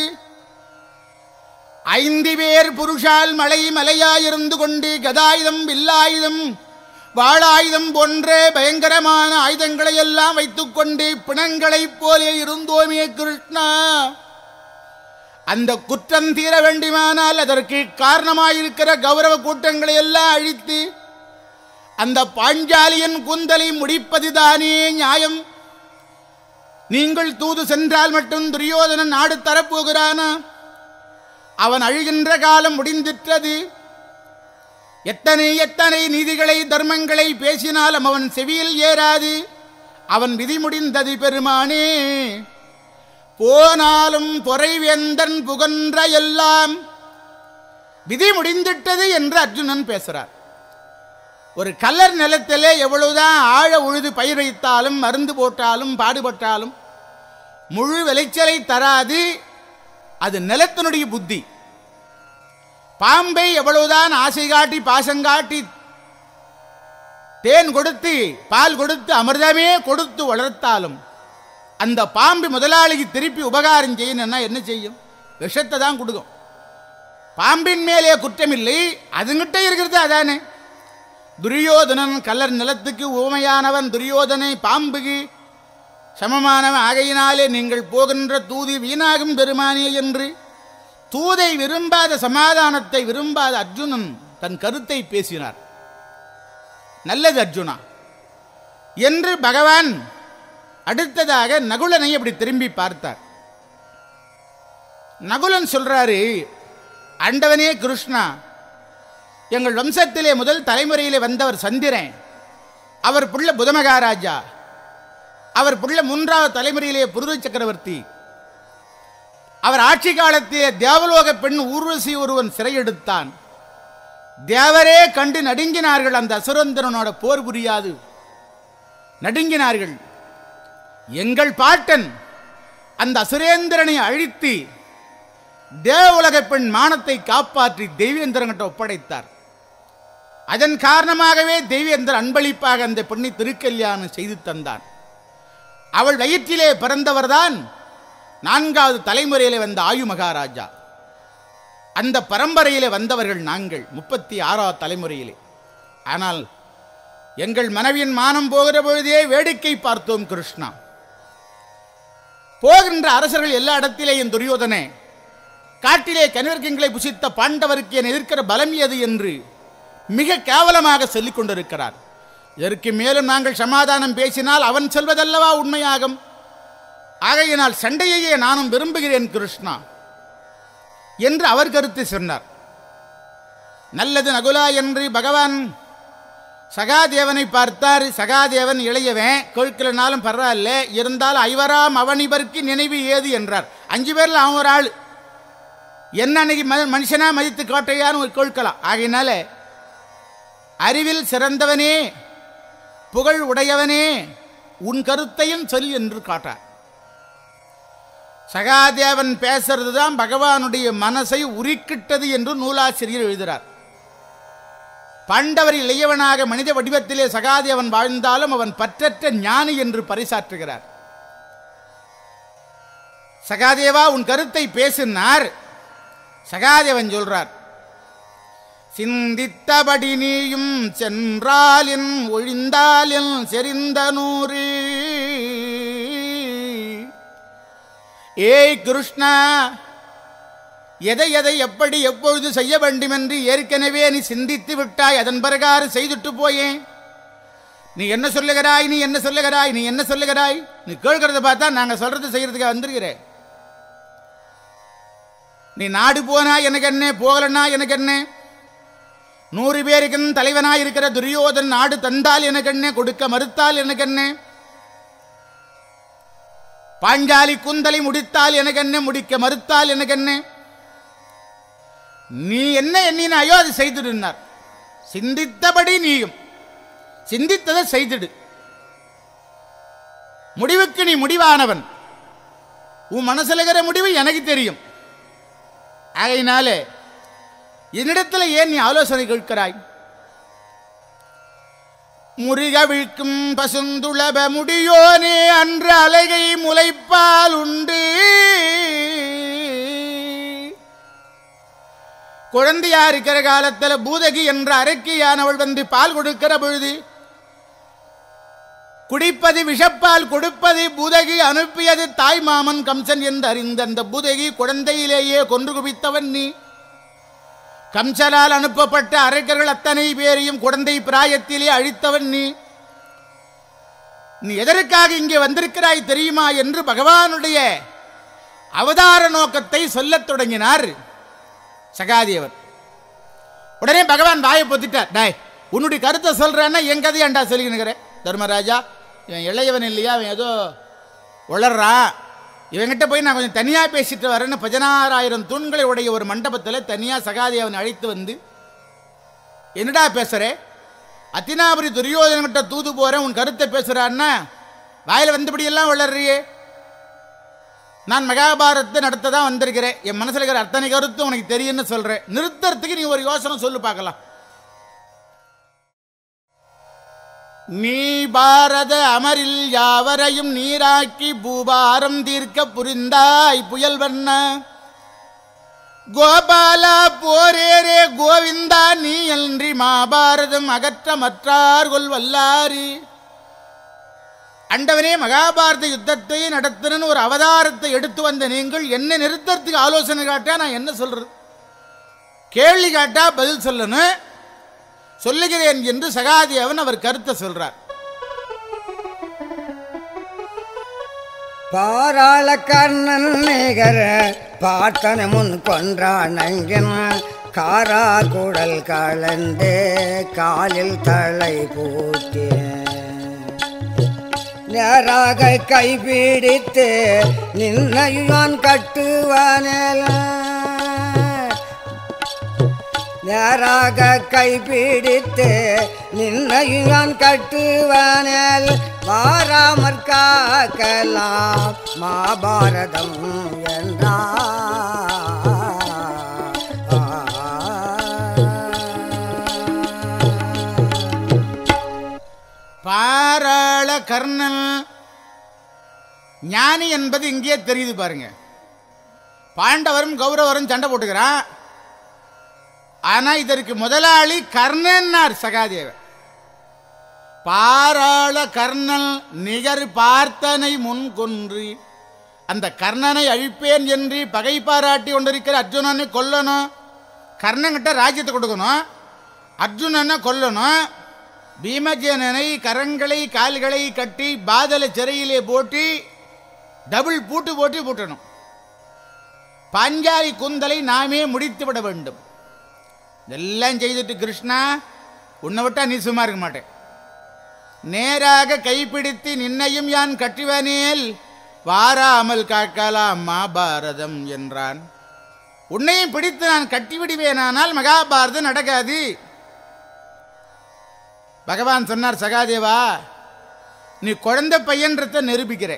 ஐந்து பேர் புருஷால் மலை மலையாயிருந்து கொண்டு கதாயுதம் வில்லாயுதம் வாளாயுதம் போன்ற பயங்கரமான ஆயுதங்களை எல்லாம் வைத்துக்கொண்டு பிணங்களைப் போலே இருந்தோமே கிருஷ்ணா அந்த குற்றம் தீர வேண்டுமானால் அதற்கு காரணமாயிருக்கிற கௌரவ கூட்டங்களை எல்லாம் அழித்து அந்த பாஞ்சாலியன் குந்தலை முடிப்பதுதானே நியாயம் நீங்கள் தூது சென்றால் மட்டும் துரியோதனன் நாடு தரப்போகிறானா அவன் அழுகின்ற காலம் முடிந்திட்டது எத்தனை எத்தனை நீதிகளை தர்மங்களை பேசினாலும் அவன் செவியில் ஏறாது அவன் விதி முடிந்தது பெருமானே போனாலும் பொறைவேந்தன் புகன்ற எல்லாம் விதி முடிந்திட்டது என்று அர்ஜுனன் பேசுறார் ஒரு கல்லர் நிலத்திலே எவ்வளவுதான் ஆழ உழுது பயிர் வைத்தாலும் மருந்து போட்டாலும் பாடுபட்டாலும் முழு விளைச்சலை தராது அது நிலத்தினுடைய புத்தி பாம்பை எவ்வளவுதான் ஆசை காட்டி பாசங்காட்டி தேன் கொடுத்து பால் கொடுத்து அமிர்தமே கொடுத்து வளர்த்தாலும் அந்த பாம்பு முதலாளிக்கு திருப்பி உபகாரம் செய்யணும்னா என்ன செய்யும் விஷத்தை தான் கொடுக்கும் பாம்பின் மேலே குற்றமில்லை அதுங்கிட்ட இருக்கிறது அதானே துரியோதனன் கல்லர் நிலத்துக்கு உவமையானவன் துரியோதனை பாம்புக்கு சமமானவன் ஆகையினாலே நீங்கள் போகின்ற தூதி வீணாகும் பெருமானே என்று தூதை விரும்பாத சமாதானத்தை விரும்பாத அர்ஜுனன் தன் கருத்தை பேசினார் நல்லது அர்ஜுனா என்று பகவான் அடுத்ததாக நகுலனை அப்படி திரும்பி பார்த்தார் நகுலன் சொல்றாரு ஆண்டவனே கிருஷ்ணா எங்கள் வம்சத்திலே முதல் தலைமுறையிலே வந்தவர் சந்திரன் அவர் புள்ள புதமகாராஜா அவர் புள்ள மூன்றாவது தலைமுறையிலே புருது சக்கரவர்த்தி அவர் ஆட்சி காலத்திலே தேவலோக பெண் ஊர்வசி ஒருவன் சிறையெடுத்தான் தேவரே கண்டு நடுங்கினார்கள் அந்த அசுரந்தரனோட போர் புரியாது நடுங்கினார்கள் எங்கள் பாட்டன் அந்த அசுரேந்திரனை அழித்து தேவலக பெண் மானத்தை காப்பாற்றி தெய்வேந்திரங்கிட்ட ஒப்படைத்தார் அதன் காரணமாகவே தெய்வேந்திரன் அன்பளிப்பாக அந்த பெண்ணை திருக்கல்யாணம் செய்து தந்தான் அவள் வயிற்றிலே பிறந்தவர்தான் நான்காவது தலைமுறையிலே வந்த ஆயு மகாராஜா அந்த பரம்பரையிலே வந்தவர்கள் நாங்கள் முப்பத்தி ஆறாவது தலைமுறையிலே ஆனால் எங்கள் மனைவியின் மானம் போகிற பொழுதே வேடிக்கை பார்த்தோம் கிருஷ்ணா போகின்ற அரசர்கள் எல்லா இடத்திலேயும் துரியோதனே காட்டிலே கனிவர்க்கங்களை புசித்த பாண்டவருக்கு என இருக்கிற பலம் எது என்று மிக கேவலமாக சொல்லிக் கொண்டிருக்கிறார் இதற்கு மேலும் நாங்கள் சமாதானம் பேசினால் அவன் சொல்வதல்லவா உண்மையாகும் ஆகையினால் சண்டையையே நானும் விரும்புகிறேன் கிருஷ்ணா என்று அவர் கருத்து சொன்னார் நல்லது நகுலா என்று பகவான் சகாதேவனை பார்த்தார் சகாதேவன் இளையவன் கொழுக்கலனாலும் பரவாயில்ல இருந்தாலும் ஐவராம் அவனிவருக்கு நினைவு ஏது என்றார் அஞ்சு பேர்ல அவன் ஒரு ஆள் என்ன அன்னைக்கு ம- மனுஷனா மதித்து காட்டையான்னு ஒரு கொழுக்கலாம் ஆகையினால அறிவில் சிறந்தவனே புகழ் உடையவனே உன் கருத்தையும் சொல் என்று காட்டார் சகாதேவன் பேசுறது தான் பகவானுடைய மனசை உருக்கிட்டது என்று நூலாசிரியர் எழுதுகிறார் பாண்டவர் இளையவனாக மனித வடிவத்திலே சகாதேவன் வாழ்ந்தாலும் அவன் பற்றற்ற ஞானி என்று பறைசாற்றுகிறார் சகாதேவா உன் கருத்தை பேசினார் சகாதேவன் சொல்றார் சிந்தித்தபடி நீயும் சென்றாலின் ஒழிந்தாலின் செறிந்த நூறு ஏய் கிருஷ்ணா எதை எதை எப்படி எப்பொழுது செய்ய வேண்டும் என்று ஏற்கனவே நீ சிந்தித்து விட்டாய் அதன் பிரகாரம் செய்துட்டு போயேன் நீ என்ன சொல்லுகிறாய் நீ என்ன சொல்லுகிறாய் நீ என்ன சொல்லுகிறாய் நீ கேட்கறத பார்த்தா நாங்கள் சொல்றது செய்யறதுக்கு வந்திருக்கிறேன் நீ நாடு போனா எனக்கு என்ன போகலன்னா எனக்கு என்ன நூறு பேருக்கு தலைவனாய் இருக்கிற துரியோதன் நாடு தந்தால் எனக்கு என்ன கொடுக்க மறுத்தால் எனக்கு என்ன பாஞ்சாலி குந்தலை முடித்தால் எனக்கு என்ன முடிக்க மறுத்தால் எனக்கு என்ன நீ என்ன எண்ணினாயோ அது செய்திடுனார் சிந்தித்தபடி நீயும் சிந்தித்ததை செய்திடு முடிவுக்கு நீ முடிவானவன் உன் மனசுல இருக்கிற முடிவு எனக்கு தெரியும் ஆகையினாலே என்னிடத்தில் ஏன் நீ ஆலோசனை கேட்கிறாய் முருக விழ்க்கும் பசுந்துளப முடியோனே அன்று அலைகை முளைப்பால் உண்டு குழந்தையா இருக்கிற காலத்துல பூதகி என்ற அரக்கியானவள் வந்து பால் கொடுக்கிற பொழுது குடிப்பது விஷப்பால் கொடுப்பது பூதகி அனுப்பியது தாய் மாமன் கம்சன் என்று அறிந்த அந்த பூதகி குழந்தையிலேயே கொன்று குவித்தவன் நீ கம்சனால் அனுப்பப்பட்ட அரக்கர்கள் அத்தனை பேரையும் குழந்தை பிராயத்திலே அழித்தவன் நீ நீ எதற்காக இங்கே வந்திருக்கிறாய் தெரியுமா என்று பகவானுடைய அவதார நோக்கத்தை சொல்லத் தொடங்கினார் சகாதேவர் உடனே பகவான் வாயை பொத்திட்டார் டாய் உன்னுடைய கருத்தை சொல்றேன்னா என் கதையாண்டா சொல்லிக்கினுக்கிறேன் தர்மராஜா இவன் இளையவன் இல்லையா அவன் ஏதோ உளறான் இவங்கிட்ட போய் நான் கொஞ்சம் தனியாக பேசிட்டு வரேன்னு பதினாறாயிரம் தூண்களை உடைய ஒரு மண்டபத்தில் தனியாக சகாதேவனை அழைத்து வந்து என்னடா பேசுறே அத்தினாபுரி துரியோதனங்கிட்ட தூது போறேன் உன் கருத்தை பேசுறான்னா வாயில வந்தபடியெல்லாம் வளர்றியே நான் மகாபாரத்தை நடத்த தான் வந்திருக்கிறேன் என் மனசுல இருக்கிற அத்தனை கருத்து உனக்கு தெரியும்னு சொல்றேன் நிறுத்தறதுக்கு நீ ஒரு யோசனை சொல்லு பார்க்கலாம் நீ பாரத அமரில் யாவரையும் நீராக்கி பூபாரம் தீர்க்க புரிந்தாய் புயல் வண்ண கோபாலா போரேரே கோவிந்தா நீ அன்றி மாபாரதம் அகற்ற மற்றார் கொல் வல்லாரி அண்டவனே மகாபாரத யுத்தத்தை நடத்தணும்னு ஒரு அவதாரத்தை எடுத்து வந்த நீங்கள் என்ன நிறுத்தறதுக்கு ஆலோசனை காட்டா நான் என்ன சொல்றது கேள்வி காட்டா பதில் சொல்லணும் சொல்லுகிறேன் என்று சகாதேவன் அவர் கருத்தை சொல்றார் பாராள கர்ணன் நிகர பார்த்தன முன் கொன்றான் அங்கின் காரா குடல் கலந்து காலில் தலை பூட்டி நேராக கைபிடித்து நின்னையான் கட்டுவானேல நேராக கைபிடித்து நின்னையான் கட்டுவானேல் வாராமற் காக்கலாம் மாபாரதம் என்றார் பாராள கர்ணன் ஞானி என்பது இங்கேயே தெரியுது பாருங்க பாண்டவரும் கௌரவரும் சண்டை போட்டுக்கிறான் ஆனா இதற்கு முதலாளி கர்ணன்னார் சகாதேவன் பாராள கர்ணன் நிகர் பார்த்தனை முன் கொன்று அந்த கர்ணனை அழிப்பேன் என்று பகை பாராட்டி கொண்டிருக்கிற அர்ஜுனனை கொல்லணும் கர்ணன்கிட்ட ராஜ்யத்தை கொடுக்கணும் அர்ஜுனனை கொல்லணும் பீமஜேனனை கரங்களை கால்களை கட்டி பாதல சிறையிலே போட்டு டபுள் பூட்டு போட்டு பூட்டணும் பாஞ்சாலி குந்தலை நாமே முடித்து விட வேண்டும் இதெல்லாம் செய்துட்டு கிருஷ்ணா உன்னை விட்டா நீ சும்மா இருக்க மாட்டேன் நேராக கைப்பிடித்து நின்னையும் யான் கட்டுவனேல் வாராமல் காக்கலாம் மாபாரதம் என்றான் உன்னையும் பிடித்து நான் கட்டிவிடுவேனானால் மகாபாரதம் நடக்காது பகவான் சொன்னார் சகாதேவா நீ குழந்தை பையன்றத நிரூபிக்கிற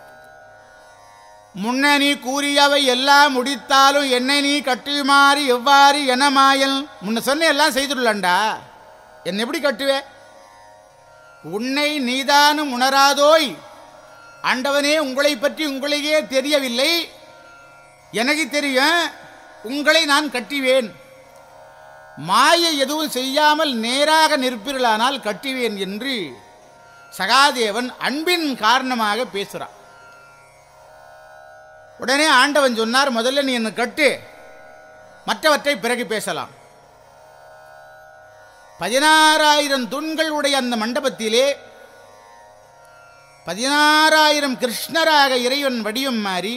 முன்ன நீ கூறியவை எல்லாம் முடித்தாலும் என்னை நீ கட்டுமாறு எவ்வாறு என மாயல் முன்ன சொன்ன எல்லாம் செய்துள்ளண்டா என்னை எப்படி கட்டுவே உன்னை நீதானும் உணராதோய் ஆண்டவனே உங்களை பற்றி உங்களையே தெரியவில்லை எனக்கு தெரியும் உங்களை நான் கட்டுவேன் மாயை எதுவும் செய்யாமல் நேராக நிற்பீர்களானால் கட்டுவேன் என்று சகாதேவன் அன்பின் காரணமாக பேசுகிறான் உடனே ஆண்டவன் சொன்னார் முதல்ல நீ என்ன கட்டு மற்றவற்றை பிறகு பேசலாம் பதினாறாயிரம் தூண்கள் உடைய அந்த மண்டபத்திலே பதினாறாயிரம் கிருஷ்ணராக இறைவன் வடிவம் மாறி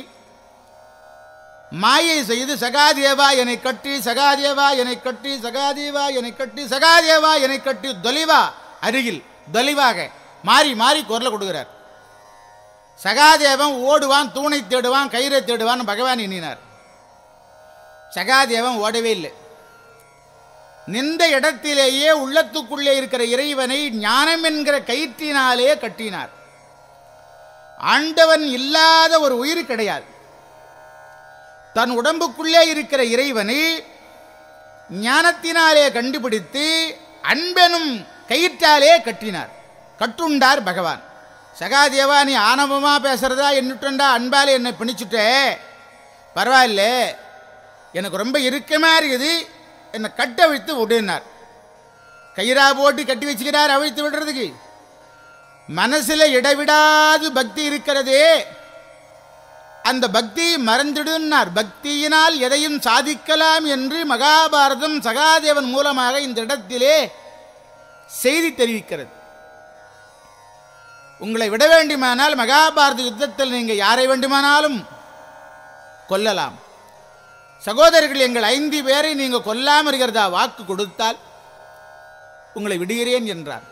மாயை செய்து சகாதேவா என்னை கட்டி சகாதேவா என்னை கட்டி சகாதேவா என்னை கட்டி சகாதேவா என்னை கட்டி தொலைவா அருகில் தொலைவாக மாறி மாறி குரலை கொடுக்கிறார் சகாதேவன் ஓடுவான் தூணை தேடுவான் கயிறை தேடுவான் பகவான் எண்ணினார் சகாதேவன் ஓடவே இல்லை நின்ற இடத்திலேயே உள்ளத்துக்குள்ளே இருக்கிற இறைவனை ஞானம் என்கிற கயிற்றினாலே கட்டினார் ஆண்டவன் இல்லாத ஒரு உயிர் கிடையாது தன் உடம்புக்குள்ளே இருக்கிற இறைவனை ஞானத்தினாலே கண்டுபிடித்து அன்பெனும் கயிற்றாலே கட்டினார் கட்டுண்டார் பகவான் சகாதேவா நீ ஆணவமா பேசுறதா என்னட்டுண்டா அன்பாலே என்னை பிணிச்சுட்டே பரவாயில்ல எனக்கு ரொம்ப இறுக்கமா இருக்குது என்னை கட்ட வைத்து விடுனார் கயிறா போட்டு கட்டி வச்சுக்கிறார் அவிழ்த்து விடுறதுக்கு மனசுல இடைவிடாது பக்தி இருக்கிறதே அந்த பக்தி மறந்துடுனார் பக்தியினால் எதையும் சாதிக்கலாம் என்று மகாபாரதம் சகாதேவன் மூலமாக இந்த இடத்திலே செய்தி தெரிவிக்கிறது உங்களை விட வேண்டுமானால் மகாபாரத யுத்தத்தில் நீங்கள் யாரை வேண்டுமானாலும் கொல்லலாம் சகோதரர்கள் எங்கள் ஐந்து பேரை நீங்கள் கொல்லாமல் இருக்கிறதா வாக்கு கொடுத்தால் உங்களை விடுகிறேன் என்றார்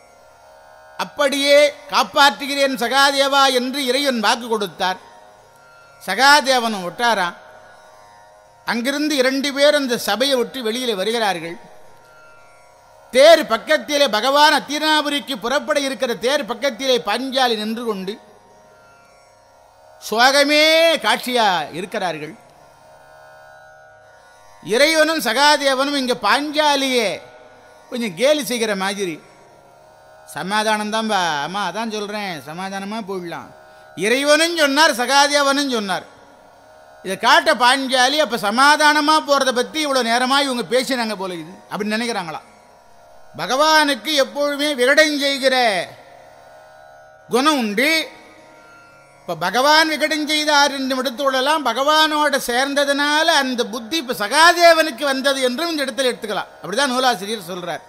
அப்படியே காப்பாற்றுகிறேன் சகாதேவா என்று இறைவன் வாக்கு கொடுத்தார் சகாதேவனும் விட்டாராம் அங்கிருந்து இரண்டு பேர் அந்த சபையை விட்டு வெளியில் வருகிறார்கள் தேர் பக்கத்திலே பகவான் அத்தினாபுரிக்கு புறப்பட இருக்கிற தேர் பக்கத்திலே பாஞ்சாலி நின்று கொண்டு சோகமே காட்சியா இருக்கிறார்கள் இறைவனும் சகாதேவனும் இங்க பாஞ்சாலியே கொஞ்சம் கேலி செய்கிற மாதிரி சமாதானம் தான்பா அம்மா அதான் சொல்றேன் சமாதானமா போயிடலாம் இறைவனும் சொன்னார் சகாதேவனும் சொன்னார் இதை காட்ட பாஞ்சாலி அப்ப சமாதானமா போறதை பத்தி இவ்வளவு நேரமா இவங்க பேசினாங்க போல இது அப்படின்னு நினைக்கிறாங்களா பகவானுக்கு எப்பொழுதுமே விகடம் செய்கிற குணம் உண்டு இப்போ பகவான் விகடம் செய்தார் என்று எடுத்துக்கொள்ளலாம் பகவானோட சேர்ந்ததுனால அந்த புத்தி இப்போ சகாதேவனுக்கு வந்தது என்றும் இந்த இடத்துல எடுத்துக்கலாம் அப்படிதான் நூலாசிரியர் சொல்றார்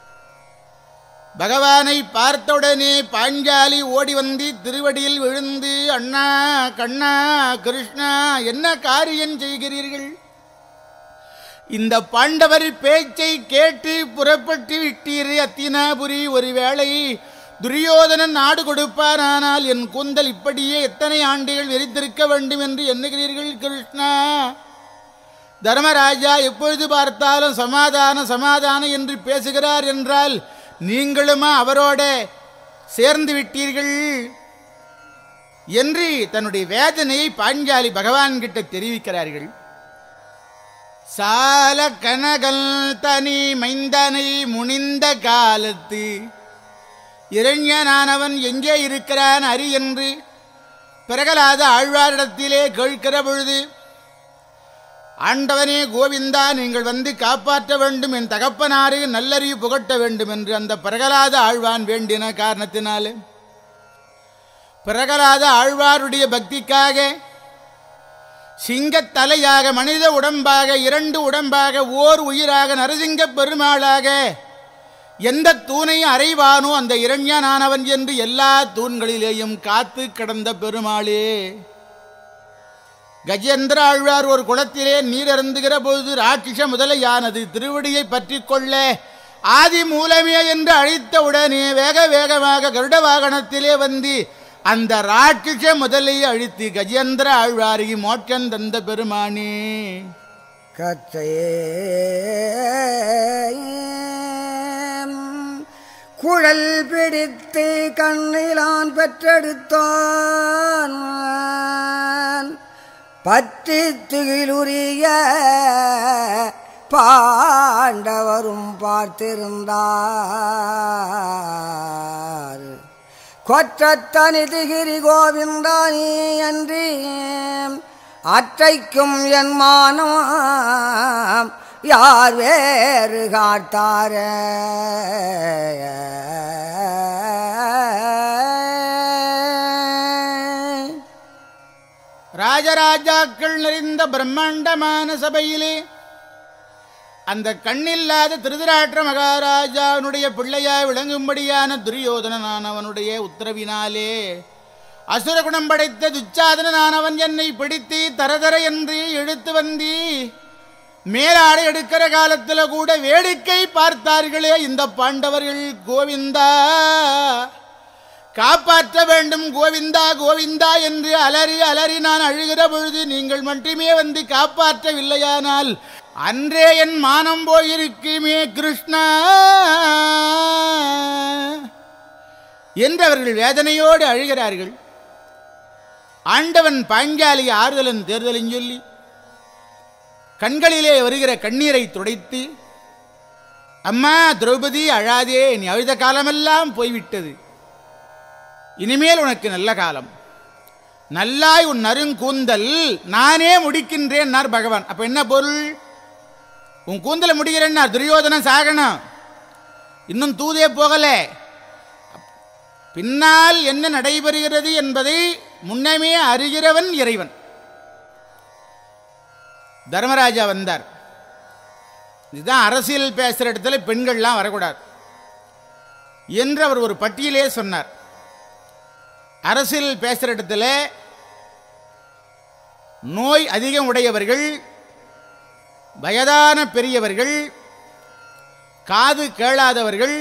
பகவானை பார்த்தவுடனே பாஞ்சாலி ஓடி வந்து திருவடியில் விழுந்து அண்ணா கண்ணா கிருஷ்ணா என்ன காரியம் செய்கிறீர்கள் இந்த பாண்டவர் பேச்சை கேட்டு புறப்பட்டு விட்டீர் அத்தினாபுரி ஒருவேளை துரியோதனன் நாடு கொடுப்பாரானால் என் கூந்தல் இப்படியே எத்தனை ஆண்டுகள் வெறித்திருக்க வேண்டும் என்று எண்ணுகிறீர்கள் கிருஷ்ணா தர்மராஜா எப்பொழுது பார்த்தாலும் சமாதானம் சமாதானம் என்று பேசுகிறார் என்றால் நீங்களுமா அவரோட சேர்ந்து விட்டீர்கள் என்று தன்னுடைய வேதனையை பாஞ்சாலி பகவான் கிட்ட தெரிவிக்கிறார்கள் சால கனகல் தனி மைந்தனை முனிந்த காலத்து இளைஞனானவன் எங்கே இருக்கிறான் அறி என்று பிரகலாத ஆழ்வாரிடத்திலே கேட்கிற பொழுது ஆண்டவனே கோவிந்தா நீங்கள் வந்து காப்பாற்ற வேண்டும் என் தகப்பனாரு நல்லறிவு புகட்ட வேண்டும் என்று அந்த பிரகலாத ஆழ்வான் வேண்டின காரணத்தினாலே பிரகலாத ஆழ்வாருடைய பக்திக்காக சிங்கத் தலையாக மனித உடம்பாக இரண்டு உடம்பாக ஓர் உயிராக நரசிங்க பெருமாளாக எந்த தூணையும் அறைவானோ அந்த இரண்யனானவன் என்று எல்லா தூண்களிலேயும் காத்து கிடந்த பெருமாளே கஜேந்திர ஆழ்வார் ஒரு குளத்திலே நீர் அருந்துகிற பொழுது ராட்சிஷ முதலையானது திருவடியை பற்றி கொள்ள ஆதி மூலமே என்று அழைத்த உடனே வேக வேகமாக கருட வாகனத்திலே வந்து அந்த ராட்சிஷ முதலை அழித்து கஜேந்திர ஆழ்வாருக்கு மோட்சம் தந்த பெருமானே கச்சையே குழல் பிடித்து கண்ணிலான் பெற்றெடுத்தான் பற்றி துகிலுரிய பாண்டவரும் பார்த்திருந்தார் கொற்றத்தனிதிகிரி கோவிந்தானி அன்றி அற்றைக்கும் என் மானம் யார் வேறு காட்டார ராஜராஜாக்கள் நிறைந்த பிரம்மாண்டமான சபையிலே அந்த கண்ணில்லாத திருதராஷ்டிர மகாராஜாவினுடைய பிள்ளையாய் விளங்கும்படியான துரியோதனனானவனுடைய உத்தரவினாலே அசுர குணம் படைத்த துச்சாதனனானவன் என்னை பிடித்து தரதர என்று இழுத்து வந்தி மேலாடை எடுக்கிற காலத்துல கூட வேடிக்கை பார்த்தார்களே இந்த பாண்டவர்கள் கோவிந்தா காப்பாற்ற வேண்டும் கோவிந்தா கோவிந்தா என்று அலறி அலறி நான் அழுகிற பொழுது நீங்கள் மட்டுமே வந்து காப்பாற்றவில்லையானால் அன்றே என் மானம் போயிருக்குமே கிருஷ்ணா என்று அவர்கள் வேதனையோடு அழுகிறார்கள் ஆண்டவன் பாஞ்சாலி ஆறுதலன் தேர்தலின் சொல்லி கண்களிலே வருகிற கண்ணீரை துடைத்து அம்மா திரௌபதி அழாதே நீ அழுத காலமெல்லாம் போய்விட்டது இனிமேல் உனக்கு நல்ல காலம் நல்லாய் உன் நறுங்கூந்தல் நானே முடிக்கின்றேன் பகவான் அப்ப என்ன பொருள் உன் கூந்தலை முடிக்கிறேன்னா துரியோதனன் சாகணும் இன்னும் தூதே போகல பின்னால் என்ன நடைபெறுகிறது என்பதை முன்னமே அறிகிறவன் இறைவன் தர்மராஜா வந்தார் இதுதான் அரசியல் பேசுகிற இடத்துல பெண்கள்லாம் வரக்கூடாது என்று அவர் ஒரு பட்டியலே சொன்னார் அரசியல் பேசுகிற இடத்துல நோய் அதிகம் உடையவர்கள் வயதான பெரியவர்கள் காது கேளாதவர்கள்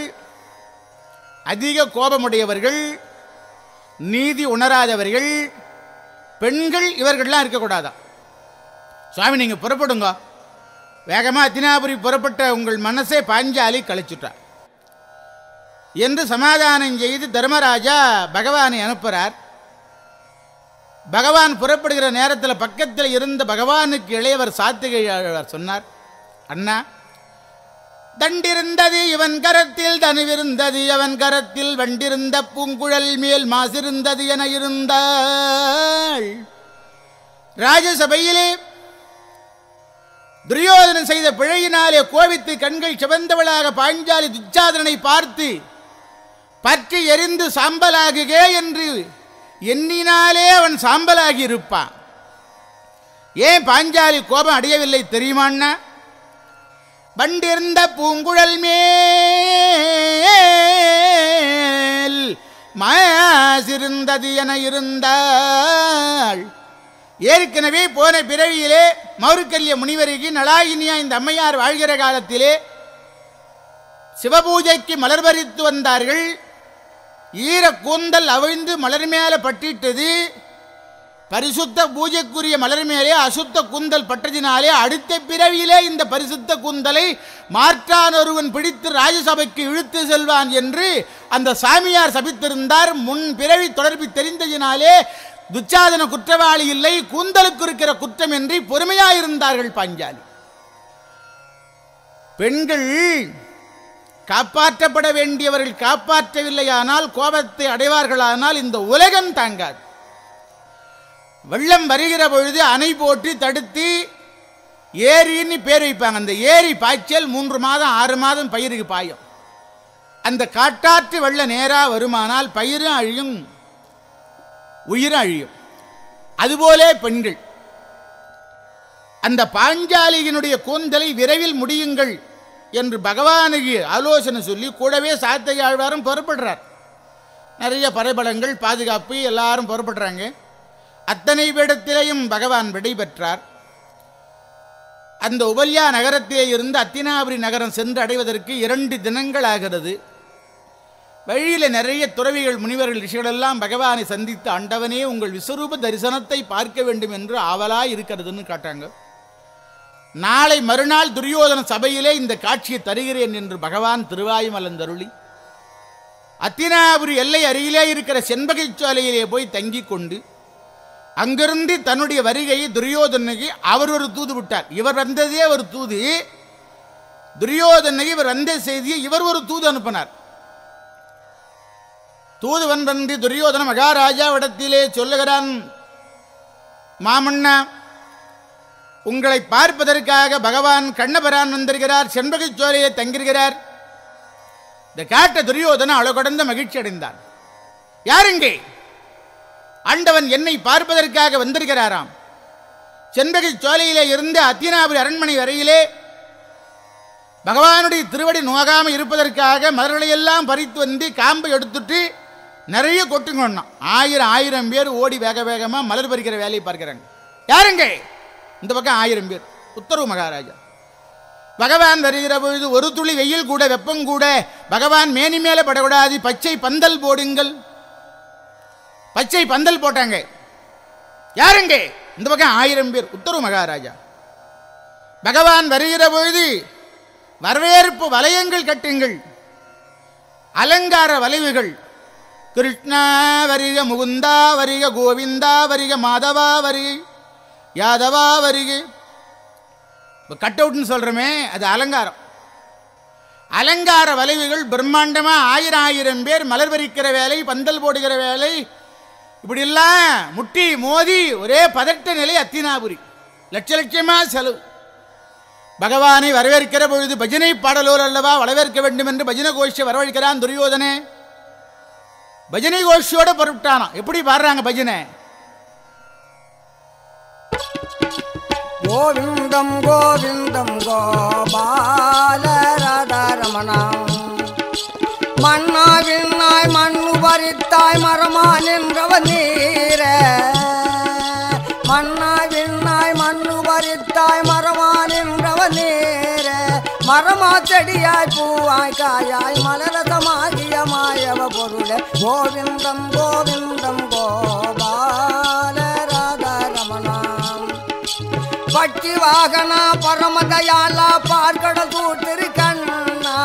அதிக கோபமுடையவர்கள் நீதி உணராதவர்கள் பெண்கள் இவர்கள்லாம் இருக்கக்கூடாதான் சுவாமி நீங்கள் புறப்படுங்க வேகமாக அத்தினாபுரி புறப்பட்ட உங்கள் மனசே பாஞ்சாலி கழிச்சுட்டார் என்று சமாதானம் செய்து தர்மராஜா பகவானை அனுப்புகிறார் பகவான் புறப்படுகிற நேரத்தில் பக்கத்தில் இருந்த பகவானுக்கு இளையவர் சாத்திகை ஆழ்வார் சொன்னார் அண்ணா தண்டிருந்தது இவன் கரத்தில் தனுவிருந்தது அவன் கரத்தில் வண்டிருந்த பூங்குழல் மேல் மாசிருந்தது என இருந்தாள் ராஜசபையிலே துரியோதனன் செய்த பிழையினாலே கோபித்து கண்கள் சிவந்தவளாக பாஞ்சாலி துச்சாதனனை பார்த்து பற்றி எரிந்து சாம்பலாகுகே என்று எண்ணினாலே அவன் சாம்பலாகி இருப்பான் ஏன் பாஞ்சாலி கோபம் அடையவில்லை தெரியுமான்னா வண்டிருந்த பூங்குழல் மேல் மாசிருந்தது என இருந்தாள் ஏற்கனவே போன பிறவியிலே மௌருக்கல்ய முனிவருக்கு நலாயினியா இந்த அம்மையார் வாழ்கிற காலத்திலே சிவபூஜைக்கு மலர் பறித்து வந்தார்கள் ஈர கூந்தல் அவிழ்ந்து மலர் மேலே பட்டிட்டது பரிசுத்த பூஜைக்குரிய மலர் மேலே அசுத்த கூந்தல் பட்டதினாலே அடுத்த பிறவியிலே இந்த பரிசுத்த கூந்தலை மாற்றான் ஒருவன் பிடித்து ராஜசபைக்கு இழுத்து செல்வான் என்று அந்த சாமியார் சபித்திருந்தார் முன் பிறவி தொடர்பு தெரிந்ததினாலே துச்சாதன குற்றவாளி இல்லை கூந்தலுக்கு இருக்கிற குற்றம் என்று பொறுமையாயிருந்தார்கள் பாஞ்சாலி பெண்கள் காப்பாற்றப்பட வேண்டியவர்கள் காப்பாற்றவில்லையானால் கோபத்தை அடைவார்களானால் இந்த உலகம் தாங்காது வெள்ளம் வருகிற பொழுது அணை போட்டு தடுத்து ஏரின்னு பேர் வைப்பாங்க அந்த ஏரி பாய்ச்சல் மூன்று மாதம் ஆறு மாதம் பயிருக்கு பாயும் அந்த காட்டாற்று வெள்ள நேராக வருமானால் பயிரும் அழியும் உயிரும் அழியும் அதுபோலே பெண்கள் அந்த பாஞ்சாலியினுடைய கூந்தலை விரைவில் முடியுங்கள் என்று பகவானுக்கு ஆலோசனை சொல்லி கூடவே சாத்தை ஆழ்வாரும் புறப்படுறார் நிறைய பரைபலங்கள் பாதுகாப்பு எல்லாரும் புறப்படுறாங்க அத்தனை பேடத்திலேயும் பகவான் விடை பெற்றார் அந்த உபல்யா நகரத்திலே இருந்து அத்தினாபுரி நகரம் சென்று அடைவதற்கு இரண்டு தினங்கள் ஆகிறது வழியில் நிறைய துறவிகள் முனிவர்கள் ரிஷிகளெல்லாம் பகவானை சந்தித்து ஆண்டவனே உங்கள் விஸ்வரூப தரிசனத்தை பார்க்க வேண்டும் என்று ஆவலாய் இருக்கிறதுன்னு காட்டாங்க நாளை மறுநாள் துரியோதன சபையிலே இந்த காட்சியை தருகிறேன் என்று பகவான் திருவாயுமலந்தருளி அத்தினாபுரி எல்லை அருகிலே இருக்கிற செண்பகை சோலையிலே போய் தங்கிக் கொண்டு அங்கிருந்து தன்னுடைய வருகையை துரியோதனுக்கு அவர் ஒரு தூது விட்டார் இவர் வந்ததே ஒரு தூது துரியோதனுக்கு இவர் வந்த செய்தியை இவர் ஒரு தூது அனுப்பினார் தூதுவன் வந்து துரியோதன மகாராஜாவிடத்திலே சொல்லுகிறான் மாமன்னா உங்களை பார்ப்பதற்காக பகவான் கண்ணபரான் வந்திருக்கிறார் செண்பகை சோலையை தங்கியிருக்கிறார் இந்த காட்ட துரியோதன அளகடந்த மகிழ்ச்சி அடைந்தான் யாருங்கே ஆண்டவன் என்னை பார்ப்பதற்காக வந்திருக்கிறாராம் செண்பகை சோலையிலே இருந்து அத்தினாபுரி அரண்மனை வரையிலே பகவானுடைய திருவடி நோகாம இருப்பதற்காக மலர்களையெல்லாம் பறித்து வந்து காம்பை எடுத்துட்டு நிறைய கொட்டுங்கொண்டான் ஆயிரம் ஆயிரம் பேர் ஓடி வேக வேகமாக மலர் பறிக்கிற வேலையை பார்க்கிறாங்க யாருங்க இந்த பக்கம் ஆயிரம் பேர் உத்தரவு மகாராஜா பகவான் வருகிற பொழுது ஒரு துளி வெயில் கூட வெப்பம் கூட பகவான் மேனி மேலே படக்கூடாது பச்சை பந்தல் போடுங்கள் பச்சை பந்தல் போட்டாங்க யாருங்க இந்த பக்கம் ஆயிரம் பேர் உத்தரவு மகாராஜா பகவான் வருகிற பொழுது வரவேற்பு வலயங்கள் கட்டுங்கள் அலங்கார வளைவுகள் கிருஷ்ணா வரிக முகுந்தா வரிக கோவிந்தா வரிக மாதவா வரிக யாதவா வரிக இப்போ கட் அவுட்னு சொல்கிறோமே அது அலங்காரம் அலங்கார வளைவுகள் பிரம்மாண்டமாக ஆயிரம் ஆயிரம் பேர் மலர் பறிக்கிற வேலை பந்தல் போடுகிற வேலை இப்படியெல்லாம் முட்டி மோதி ஒரே பதட்ட நிலை அத்தினாபுரி லட்ச லட்சமாக செலவு பகவானை வரவேற்கிற பொழுது பஜனை பாடலோர் அல்லவா வரவேற்க வேண்டும் என்று பஜனை கோஷை வரவழைக்கிறான் துரியோதனே பஜனை கோஷியோட பொருட்டானான் எப்படி பாடுறாங்க பஜனை கோவிந்தம் கோவிந்தம் கோபாலரதரமணம் மன்னாவின்னாய் மண்ணு பறித்தாய் மரமா நின்றவன் நீர மன்னாவின்னாய் மண்ணு பறித்தாய் மரமா நின்றவன் நீர மரமா செடியாய் பூவாய் காயாய் மலரதமாகிய மாயவ பொருளே கோவிந்தம் கோவிந்தம் கோபாலரதரமணம் வாகனா பரமதயாலா பார்க்கட தூட்டிரு கண்ணா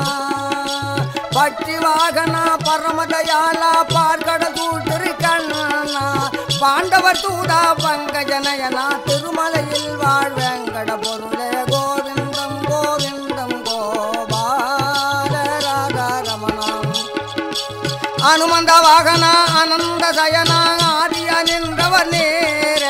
பட்சி வாகனா பரமதயாலா பார்க்கட தூட்டிரு கண்ணா பாண்டவர் தூதா பங்கஜனயனா திருமலையில் வாழ்வேங்கட பொருளே கோவிந்தம் கோவிந்தம் கோபால ராதா ரமணம் அனுமந்த வாகன அனந்த சயன ஆதிய நின்றவர் நேர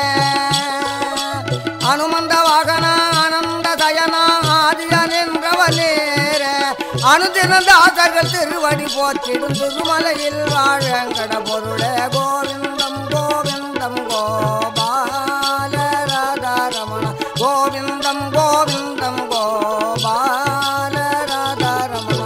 அனுமந்த வாகன அனந்த சயன ஆதிய நின்றவர் நேர அனுதின தாசர்கள் திருவடி போற்றிடும் திருமலையில் வாழங்கட பொருளே கோவிந்தம் கோவிந்தம் கோபால ராதா ரமண கோவிந்தம் கோவிந்தம் கோபால ராதா ரமண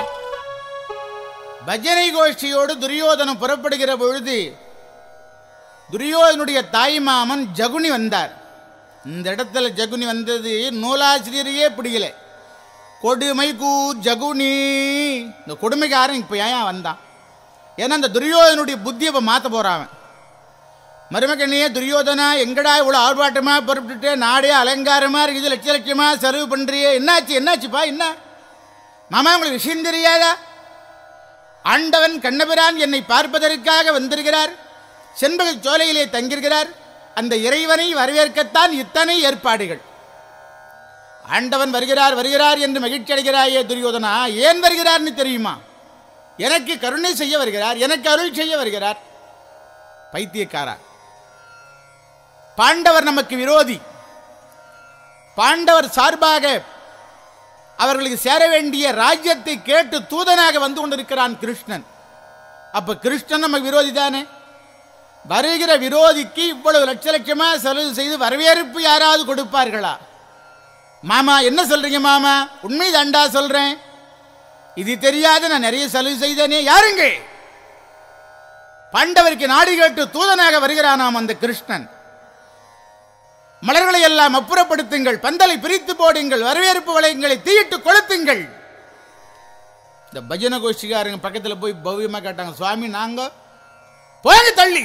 பஜனை கோஷ்டியோடு துரியோதனம் புறப்படுகிற பொழுது துரியோதனுடைய தாய் மாமன் ஜகுனி வந்தார் இந்த இடத்துல ஜகுனி வந்தது நூலாசிரியரையே பிடிக்கல கொடுமை கூ ஜகுனி இந்த கொடுமைக்காரன் இப்போ ஏன் வந்தான் ஏன்னா இந்த துரியோதனுடைய புத்தியை இப்போ மாற்ற போகிறான் மருமகண்ணியே துரியோதனா எங்கடா இவ்வளோ ஆர்ப்பாட்டமாக புறப்பட்டுட்டு நாடே அலங்காரமாக இருக்குது லட்ச லட்சமாக செலவு பண்ணுறியே என்னாச்சு என்னாச்சுப்பா என்ன மாமா உங்களுக்கு விஷயம் தெரியாதா ஆண்டவன் கண்ணபிரான் என்னை பார்ப்பதற்காக வந்திருக்கிறார் செண்பக சோலையிலே தங்கியிருக்கிறார் அந்த இறைவனை வரவேற்கத்தான் இத்தனை ஏற்பாடுகள் ஆண்டவன் வருகிறார் வருகிறார் என்று மகிழ்ச்சி அடைகிறாயே துரியோதனா ஏன் வருகிறார்னு தெரியுமா எனக்கு கருணை செய்ய வருகிறார் எனக்கு அருள் செய்ய வருகிறார் பைத்தியக்காரா பாண்டவர் நமக்கு விரோதி பாண்டவர் சார்பாக அவர்களுக்கு சேர வேண்டிய ராஜ்யத்தை கேட்டு தூதனாக வந்து கொண்டிருக்கிறான் கிருஷ்ணன் அப்ப கிருஷ்ணன் நம்ம விரோதி தானே வருகிற விரோதிக்கு இவ்வளவு லட்ச லட்சமா செலவு செய்து வரவேற்பு யாராவது கொடுப்பார்களா மாமா என்ன சொல்றீங்க மாமா உண்மை தாண்டா சொல்றேன் இது தெரியாத நான் நிறைய செலவு செய்தேனே யாருங்க பாண்டவருக்கு நாடு கேட்டு தூதனாக வருகிறானாம் அந்த கிருஷ்ணன் மலர்களை எல்லாம் அப்புறப்படுத்துங்கள் பந்தலை பிரித்து போடுங்கள் வரவேற்பு வளையங்களை தீயிட்டு கொளுத்துங்கள் இந்த பஜன கோஷ்டிக்காரங்க பக்கத்தில் போய் பவ்யமா கேட்டாங்க சுவாமி நாங்க போங்க தள்ளி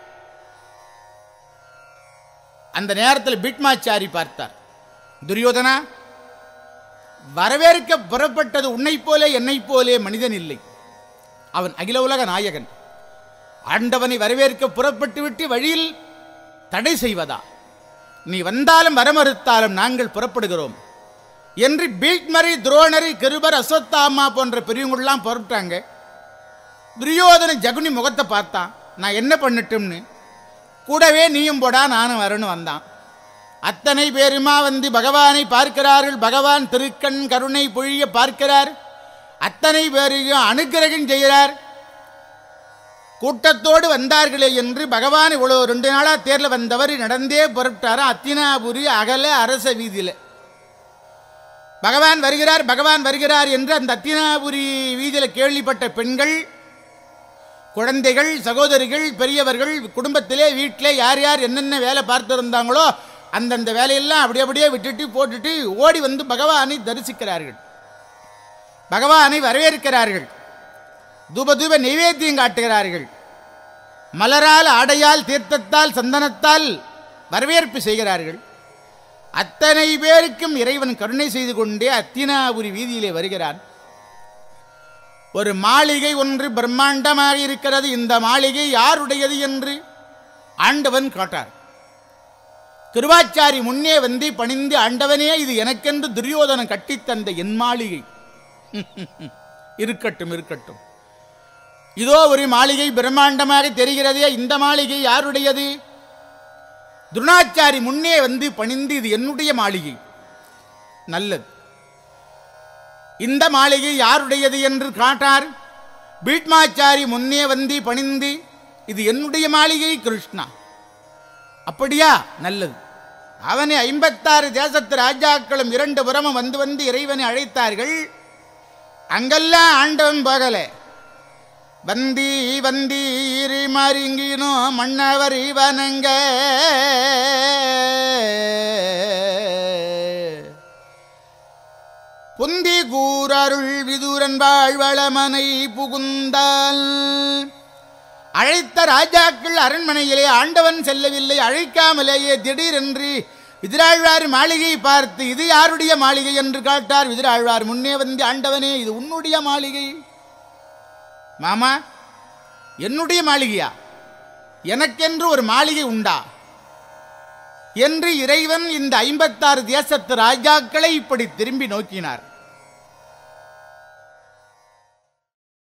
அந்த நேரத்தில் பீட்மாச்சாரி பார்த்தார் துரியோதனா வரவேற்க புறப்பட்டது உன்னை போலே என்னை போலே மனிதன் இல்லை அவன் அகில உலக நாயகன் ஆண்டவனை வரவேற்க புறப்பட்டு விட்டு வழியில் தடை செய்வதா நீ வந்தாலும் வரமறுத்தாலும் நாங்கள் புறப்படுகிறோம் என்று பீட்மரி துரோணரி கிருபர் அஸ்வத்தாமா போன்ற பெரியவங்களாம் புறப்பட்டாங்க துரியோதன ஜகுனி முகத்தை பார்த்தான் நான் என்ன பண்ணட்டும்னு கூடவே நீயும் போடா நானும் வரணும் வந்தான் அத்தனை பேருமா வந்து பகவானை பார்க்கிறார்கள் பகவான் திருக்கண் கருணை பொழிய பார்க்கிறார் அத்தனை பேரையும் அனுக்கிரகம் செய்கிறார் கூட்டத்தோடு வந்தார்களே என்று பகவான் இவ்வளோ ரெண்டு நாளா தேர்ல வந்தவர் நடந்தே புறப்பட்டாராம் அத்தினாபுரி அகல அரச வீதியில் பகவான் வருகிறார் பகவான் வருகிறார் என்று அந்த அத்தினாபுரி வீதியில் கேள்விப்பட்ட பெண்கள் குழந்தைகள் சகோதரிகள் பெரியவர்கள் குடும்பத்திலே வீட்டிலே யார் யார் என்னென்ன வேலை பார்த்திருந்தாங்களோ அந்தந்த வேலையெல்லாம் அப்படி அப்படியே விட்டுட்டு போட்டுட்டு ஓடி வந்து பகவானை தரிசிக்கிறார்கள் பகவானை வரவேற்கிறார்கள் தூப தூப நைவேத்தியம் காட்டுகிறார்கள் மலரால் ஆடையால் தீர்த்தத்தால் சந்தனத்தால் வரவேற்பு செய்கிறார்கள் அத்தனை பேருக்கும் இறைவன் கருணை செய்து கொண்டே அத்தினாபுரி வீதியிலே வருகிறான் ஒரு மாளிகை ஒன்று பிரம்மாண்டமாக இருக்கிறது இந்த மாளிகை யாருடையது என்று ஆண்டவன் காட்டார் திருவாச்சாரி முன்னே வந்து பணிந்து ஆண்டவனே இது எனக்கென்று துரியோதனன் கட்டித்தந்த என் மாளிகை இருக்கட்டும் இருக்கட்டும் இதோ ஒரு மாளிகை பிரம்மாண்டமாக தெரிகிறதே இந்த மாளிகை யாருடையது துருணாச்சாரி முன்னே வந்து பணிந்து இது என்னுடைய மாளிகை நல்லது இந்த மாளிகை யாருடையது என்று காட்டார் பீட்மாச்சாரி முன்னே வந்து பணிந்து இது என்னுடைய மாளிகை கிருஷ்ணா அப்படியா நல்லது அவனை ஐம்பத்தாறு தேசத்து ராஜாக்களும் இரண்டு புறமும் வந்து வந்து இறைவனை அழைத்தார்கள் அங்கெல்லாம் ஆண்டவன் போகல வந்தி வந்தீரி மருங்கினோ மன்னவர் இவனங்க புந்தி கூரருள் விதுரன் வாழ்வளமனை புகுந்தால் அழைத்த ராஜாக்கள் அரண்மனையிலே ஆண்டவன் செல்லவில்லை அழைக்காமலேயே திடீரென்று விதிராழ்வார் மாளிகையை பார்த்து இது யாருடைய மாளிகை என்று கேட்டார் விதிராழ்வார் முன்னே வந்து ஆண்டவனே இது உன்னுடைய மாளிகை மாமா என்னுடைய மாளிகையா எனக்கென்று ஒரு மாளிகை உண்டா என்று இறைவன் இந்த ஐம்பத்தாறு தேசத்து ராஜாக்களை இப்படி திரும்பி நோக்கினார்